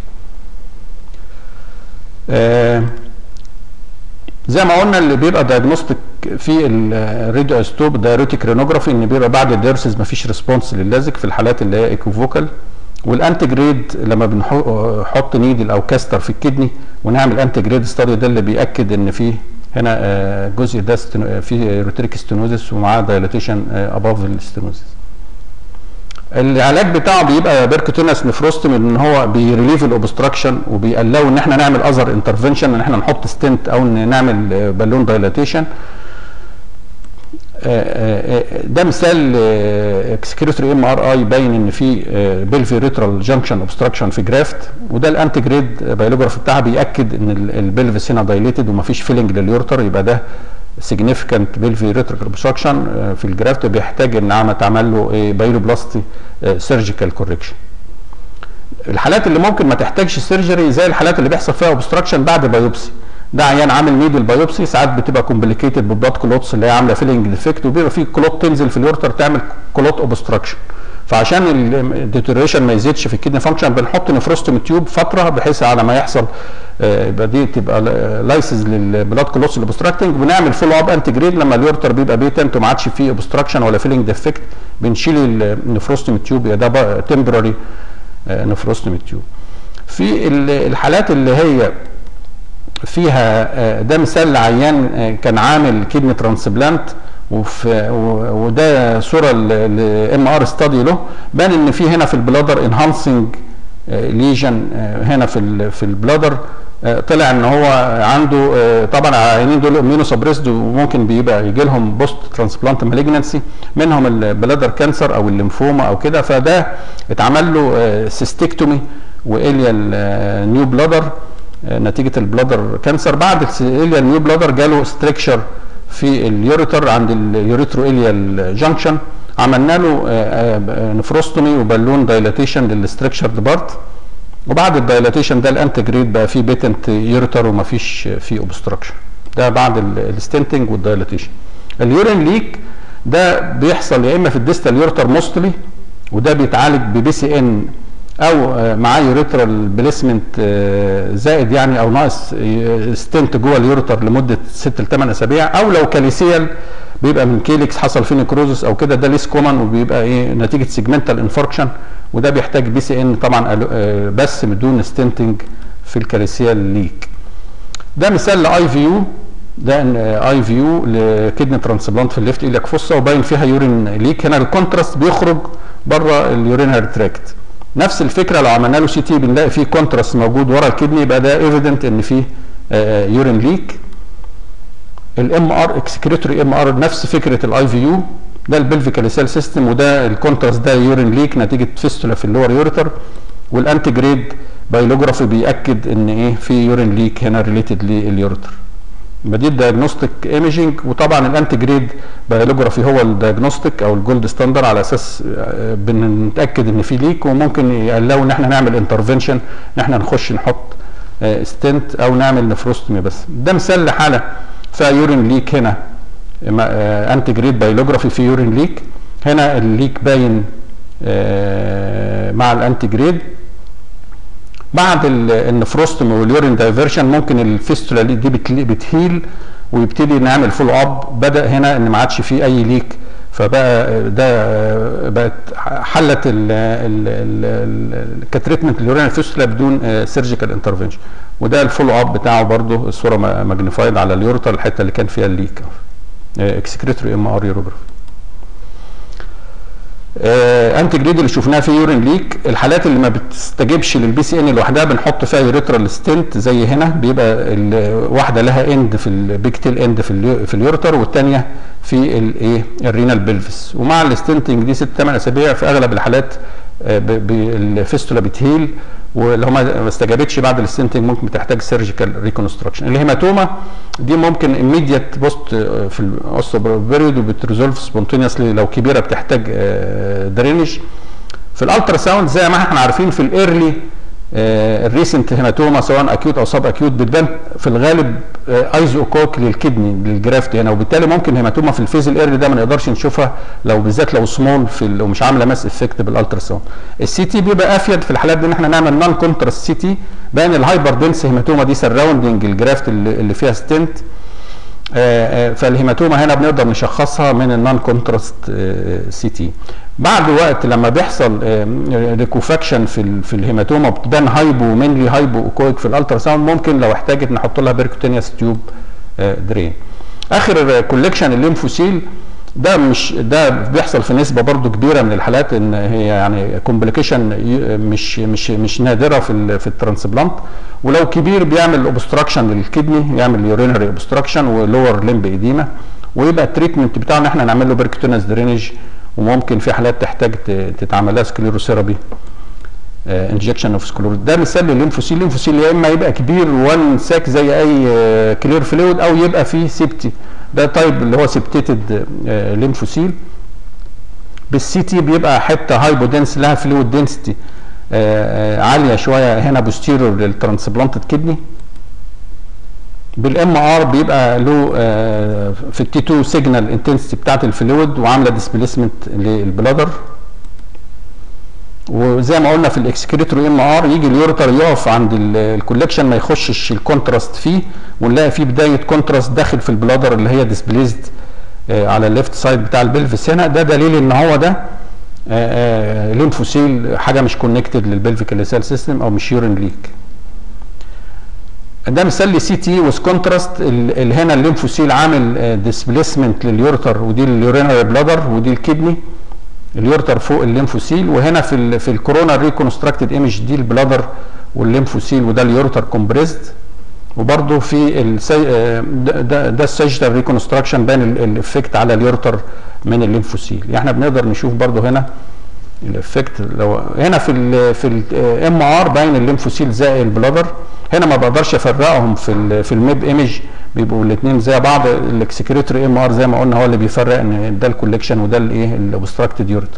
آه زي ما قلنا اللي بيبقى دايجنوستيك في الراديو استوب دايروتيك رينوجرافي ان بيبقى بعد الديرسز مفيش ريسبونس لللازك في الحالات اللي هي ايكوفوكال والانتي جريد لما بنحط نيدل او كاستر في الكدني ونعمل انتي جريد ستادي ده اللي بياكد ان في هنا جزء ده في روتريك ستينوزس ومعاه دايلاتيشن اباف الستينوزس العلاج بتاعه بيبقى بيركوتينس نفروستم ان هو بيريليف الاوبستراكشن وبيقلقوا ان احنا نعمل اذر انترفنشن ان احنا نحط ستنت او نعمل بالون دايلاتيشن ده مثال اكسكريتوري ام ار اي يبين ان في بلفي ريترال جانكشن اوبستراكشن في جرافت وده الانتي جريد بايلوجراف بتاعها بياكد ان البلفس هنا دايليتد ومفيش فيلنج لليورتر يبقى ده significant بلفي ريترال اوبستراكشن في الجرافت بيحتاج ان عم تعمل له بايلوبلاستي سيرجيكال كوركشن الحالات اللي ممكن ما تحتاجش سيرجري زي الحالات اللي بيحصل فيها اوبستراكشن بعد بايوبسي ده عيان عامل نيدل بايوبسي ساعات بتبقى كومبليكيتد بالبلاد كلوتس اللي هي عامله فيلنج ديفكت وبيبقى في كلوت تنزل في اليورتر تعمل كلوت اوبستراكشن فعشان الديتوريشن ما يزيدش في الكدني فانكشن بنحط نفروستوم تيوب فتره بحيث على ما يحصل يبقى دي تبقى لايسز للبلاد كلوتس الاوبستراكتنج بنعمل فولو اب انتي جريد لما اليورتر بيبقى بيتنت وما عادش فيه اوبستراكشن ولا فيلنج ديفكت بنشيل النفروستوم تيوب ده تمبراري نفروستوم تيوب في الحالات اللي هي فيها ده مثال لعيان كان عامل كدني ترانسبلانت وده صوره لام ار ستادي له بان ان في هنا في البلادر انهانسنج ليجن هنا في في البلادر طلع ان هو عنده طبعا العيانين دول اميونو سبريسد وممكن بيبقى يجي لهم بوست ترانسبلانت مالجنسي منهم البلادر كانسر او الليمفوما او كده فده اتعمل له سيستكتومي واليال نيو بلادر نتيجه البلادر كانسر بعد الاليال نيو بلادر جاله ستريكشر في اليوريتر عند اليوريترو اليال جانكشن عملنا له نفروستومي وبالون دايلاتيشن للستركشرد بارت وبعد الدايلاتيشن ده الانتي جريد بقى فيه بيتنت يوريتر وما فيش فيه اوبستراكشن ده بعد الستنتنج والدايلاتيشن اليورين ليك ده بيحصل يا اما في الديستال يوريتر موستلي وده بيتعالج ببي سي ان او معاه يوريترال بليسمنت زائد يعني او ناقص ستنت جوه اليوريتر لمده 6 ل 8 اسابيع او لو كاليسيال بيبقى من كيليكس حصل فيه نكروزس او كده ده ليس كومن وبيبقى ايه نتيجه سيجمنتال انفاركشن وده بيحتاج بي سي ان طبعا بس بدون ستنتنج في الكاليسيال ليك ده مثال لاي في يو ده اي في يو لكدني ترانسبلانت في الليفت ايلياك فوسا وباين فيها يورين ليك هنا الكونتراست بيخرج بره اليورينال تراكت نفس الفكره لو عملنا له سي تي بنلاقي فيه كونتراست موجود ورا الكدني يبقى ده ايفيدنت ان فيه يورين ليك الام ار اكسكريتوري ام ار نفس فكره الاي في يو ده البلفيكال سيل سيستم وده الكونتراست ده يورين ليك نتيجه فيستولا في اللور يوريتر والانتي جريد بايلوجرافي بياكد ان ايه في يورين ليك هنا ريليتد لليوريتر يبقى دي الدايجنوستيك ايميجنج وطبعا الانتي جريد بايلوجرافي هو الدايجنوستيك او الجولد ستاندر على اساس بنتاكد ان في ليك وممكن يقلقوا ان احنا نعمل انترفنشن ان احنا نخش نحط ستنت او نعمل نفروستومي بس ده مثال لحاله فيها يورين ليك هنا انتي جريد بايلوجرافي في يورين ليك هنا الليك باين آه، مع الانتي جريد بعد ال- النفروستوم واليورين دايفرشن ممكن الفيستولا دي بتل- بتهيل ويبتدي نعمل فول اب بدا هنا ان ما عادش فيه اي ليك فبقى ده بقت حلت كتريتمنت اليورين فيستولا بدون سيرجيكال انترفنشن وده الفول اب بتاعه برضو الصوره ماجنيفايد على اليورتر الحته اللي كان فيها الليك اكسكريتوري ام ار يوروجرافي آه انتي جريد اللي شفناها في يورين ليك الحالات اللي ما بتستجيبش للبي سي ان لوحدها بنحط فيها يوريترال ستنت زي هنا بيبقى ال- واحده لها اند في البيج تيل اند في اليو- في اليورتر والثانيه في الايه الرينال بلفس ومع الستنتنج دي ست ثمان اسابيع في اغلب الحالات آه، ب- ب- الفيستولا بتهيل ولو ما استجابتش بعد الستنتنج ممكن بتحتاج سيرجيكال ريكونستراكشن الهيماتوما دي ممكن immediate بوست في الاوستو بيريود وبتريزولف سبونتينيوسلي لو كبيره بتحتاج درينج في الالترا ساوند زي ما احنا عارفين في الايرلي الريسنت هيماتوما سواء اكيوت او سب اكيوت بتبان في الغالب ايزوكوك للكدني للجرافت هنا وبالتالي ممكن هيماتوما في الفيز الايرلي ده ما نقدرش نشوفها لو بالذات لو سمول في ال- ومش عامله ماس افكت بالالترا ساوند السي تي بيبقى افيد في الحالات دي ان احنا نعمل نون كونتراست سي تي بين الهايبر دنس هيماتوما دي سراوندنج الجرافت اللي اللي فيها ستنت آه، آه، فالهيماتوما هنا بنقدر نشخصها من النون كونتراست سي تي بعد وقت لما بيحصل ريكوفاكشن في ال- في الهيماتوما بتبان هايبو مينلي هايبو اوكويك في الالترا ساوند ممكن لو احتاجت نحط لها بيركوتينيوس تيوب درين اخر كوليكشن الليمفوسيل ده مش ده بيحصل في نسبه برضو كبيره من الحالات ان هي يعني كومبليكيشن مش مش مش نادره في ال في الترانسبلانت ولو كبير بيعمل اوبستراكشن للكدني يعمل يورينري اوبستراكشن ولور ليمب ايديما ويبقى التريتمنت بتاعه ان احنا نعمل له بيركوتينس درينج وممكن في حالات تحتاج ت- تتعمل لها سكليروثيرابي انجكشن اوف سكلور ده مثال للليمفوسيل الليمفوسيل يا اما يبقى كبير وان ساك زي اي كلير فلويد او يبقى فيه سيبتي ده تايب اللي هو سيبتيتد ليمفوسيل بالسي تي بيبقى حته هايبودنس لها فلويد دنسيتي عاليه شويه هنا بوستيرور للترانسبلانتد كدني بالام ار بيبقى له آه، في التي 2 سيجنال انتنسيتي بتاعت الفلويد وعامله ديسبيسمنت للبلادر وزي ما قلنا في الاكسكريتور ام ار يجي اليورتر يقف عند ال- الكولكشن ما يخشش الكونتراست فيه ونلاقي فيه بدايه كونتراست داخل في البلادر اللي هي ديسبليزد على الليفت سايد بتاع البلفس هنا ده دليل ان هو ده ليمفوسيل حاجه مش كونكتد للبلفيك ليسال سيستم او مش يورين ليك ده مثال لسي تي ويز كونتراست اللي هنا الليمفوسيل عامل ديسبليسمنت لليورتر ودي اليورينري بلادر ودي الكدني اليورتر فوق الليمفوسيل وهنا في ال في الكورونا ريكونستراكتد ايمج دي البلادر والليمفوسيل وده اليورتر كومبريزد وبرده في السي... آه، ده, ده, ده السيجيتال ريكونستراكشن بان الافكت على اليورتر من الليمفوسيل يعني احنا بنقدر نشوف برده هنا الافكت لو هنا في ال في الام ار باين الليمفوسيل زي البلادر هنا ما بقدرش افرقهم في ال في الميب ايمج بيبقوا الاثنين زي بعض الاكسكريتوري ام ار زي ما قلنا هو اللي بيفرق ان ده الكوليكشن وده الايه الاوبستراكتد يورتر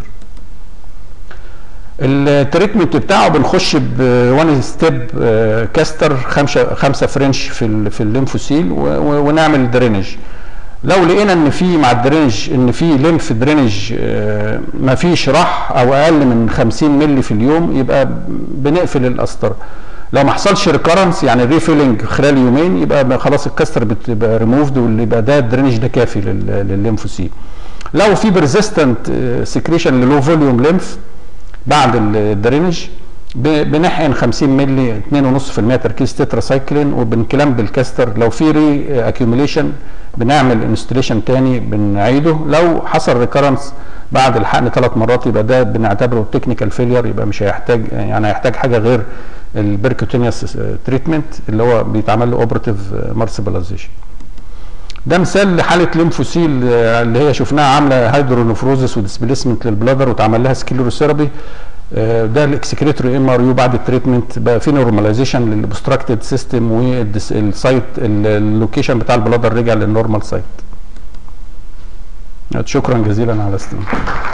التريتمنت بتاعه بنخش بوان ستيب كاستر خمسه خمسه فرنش في ال في الليمفوسيل و- و- ونعمل درينج لو لقينا ان في مع الدرينج ان في ليمف درينج آه، ما فيش راح او اقل من 50 مللي في اليوم يبقى بنقفل القسطره لو ما حصلش ريكرنس يعني ريفيلنج خلال يومين يبقى بقى خلاص الكاستر بتبقى ريموفد واللي يبقى ده الدرينج ده كافي لل- للليمفوسيل لو في بريزيستنت سكريشن للو فوليوم ليمف بعد الدرينج ب- بنحقن 50 مللي 2.5% تركيز تتراسايكلين وبنكلام بالكاستر لو في ري اكيوميليشن بنعمل انستليشن تاني بنعيده لو حصل ريكرنس بعد الحقن ثلاث مرات يبقى ده بنعتبره تكنيكال فيلير يبقى مش هيحتاج يعني هيحتاج حاجه غير البركوتينيوس تريتمنت اللي هو بيتعمل له اوبراتيف مارسبلايزيشن ده مثال لحاله ليمفوسيل آه، اللي هي شفناها عامله هيدرونفروزس وديسبليسمنت للبلادر واتعمل لها سكليروثيرابي آه، ده الاكسكريتوري ام ار يو بعد التريتمنت بقى في نورماليزيشن للابستراكتد سيستم والسايت اللوكيشن بتاع البلادر رجع للنورمال سايت شكرا جزيلا على استماعكم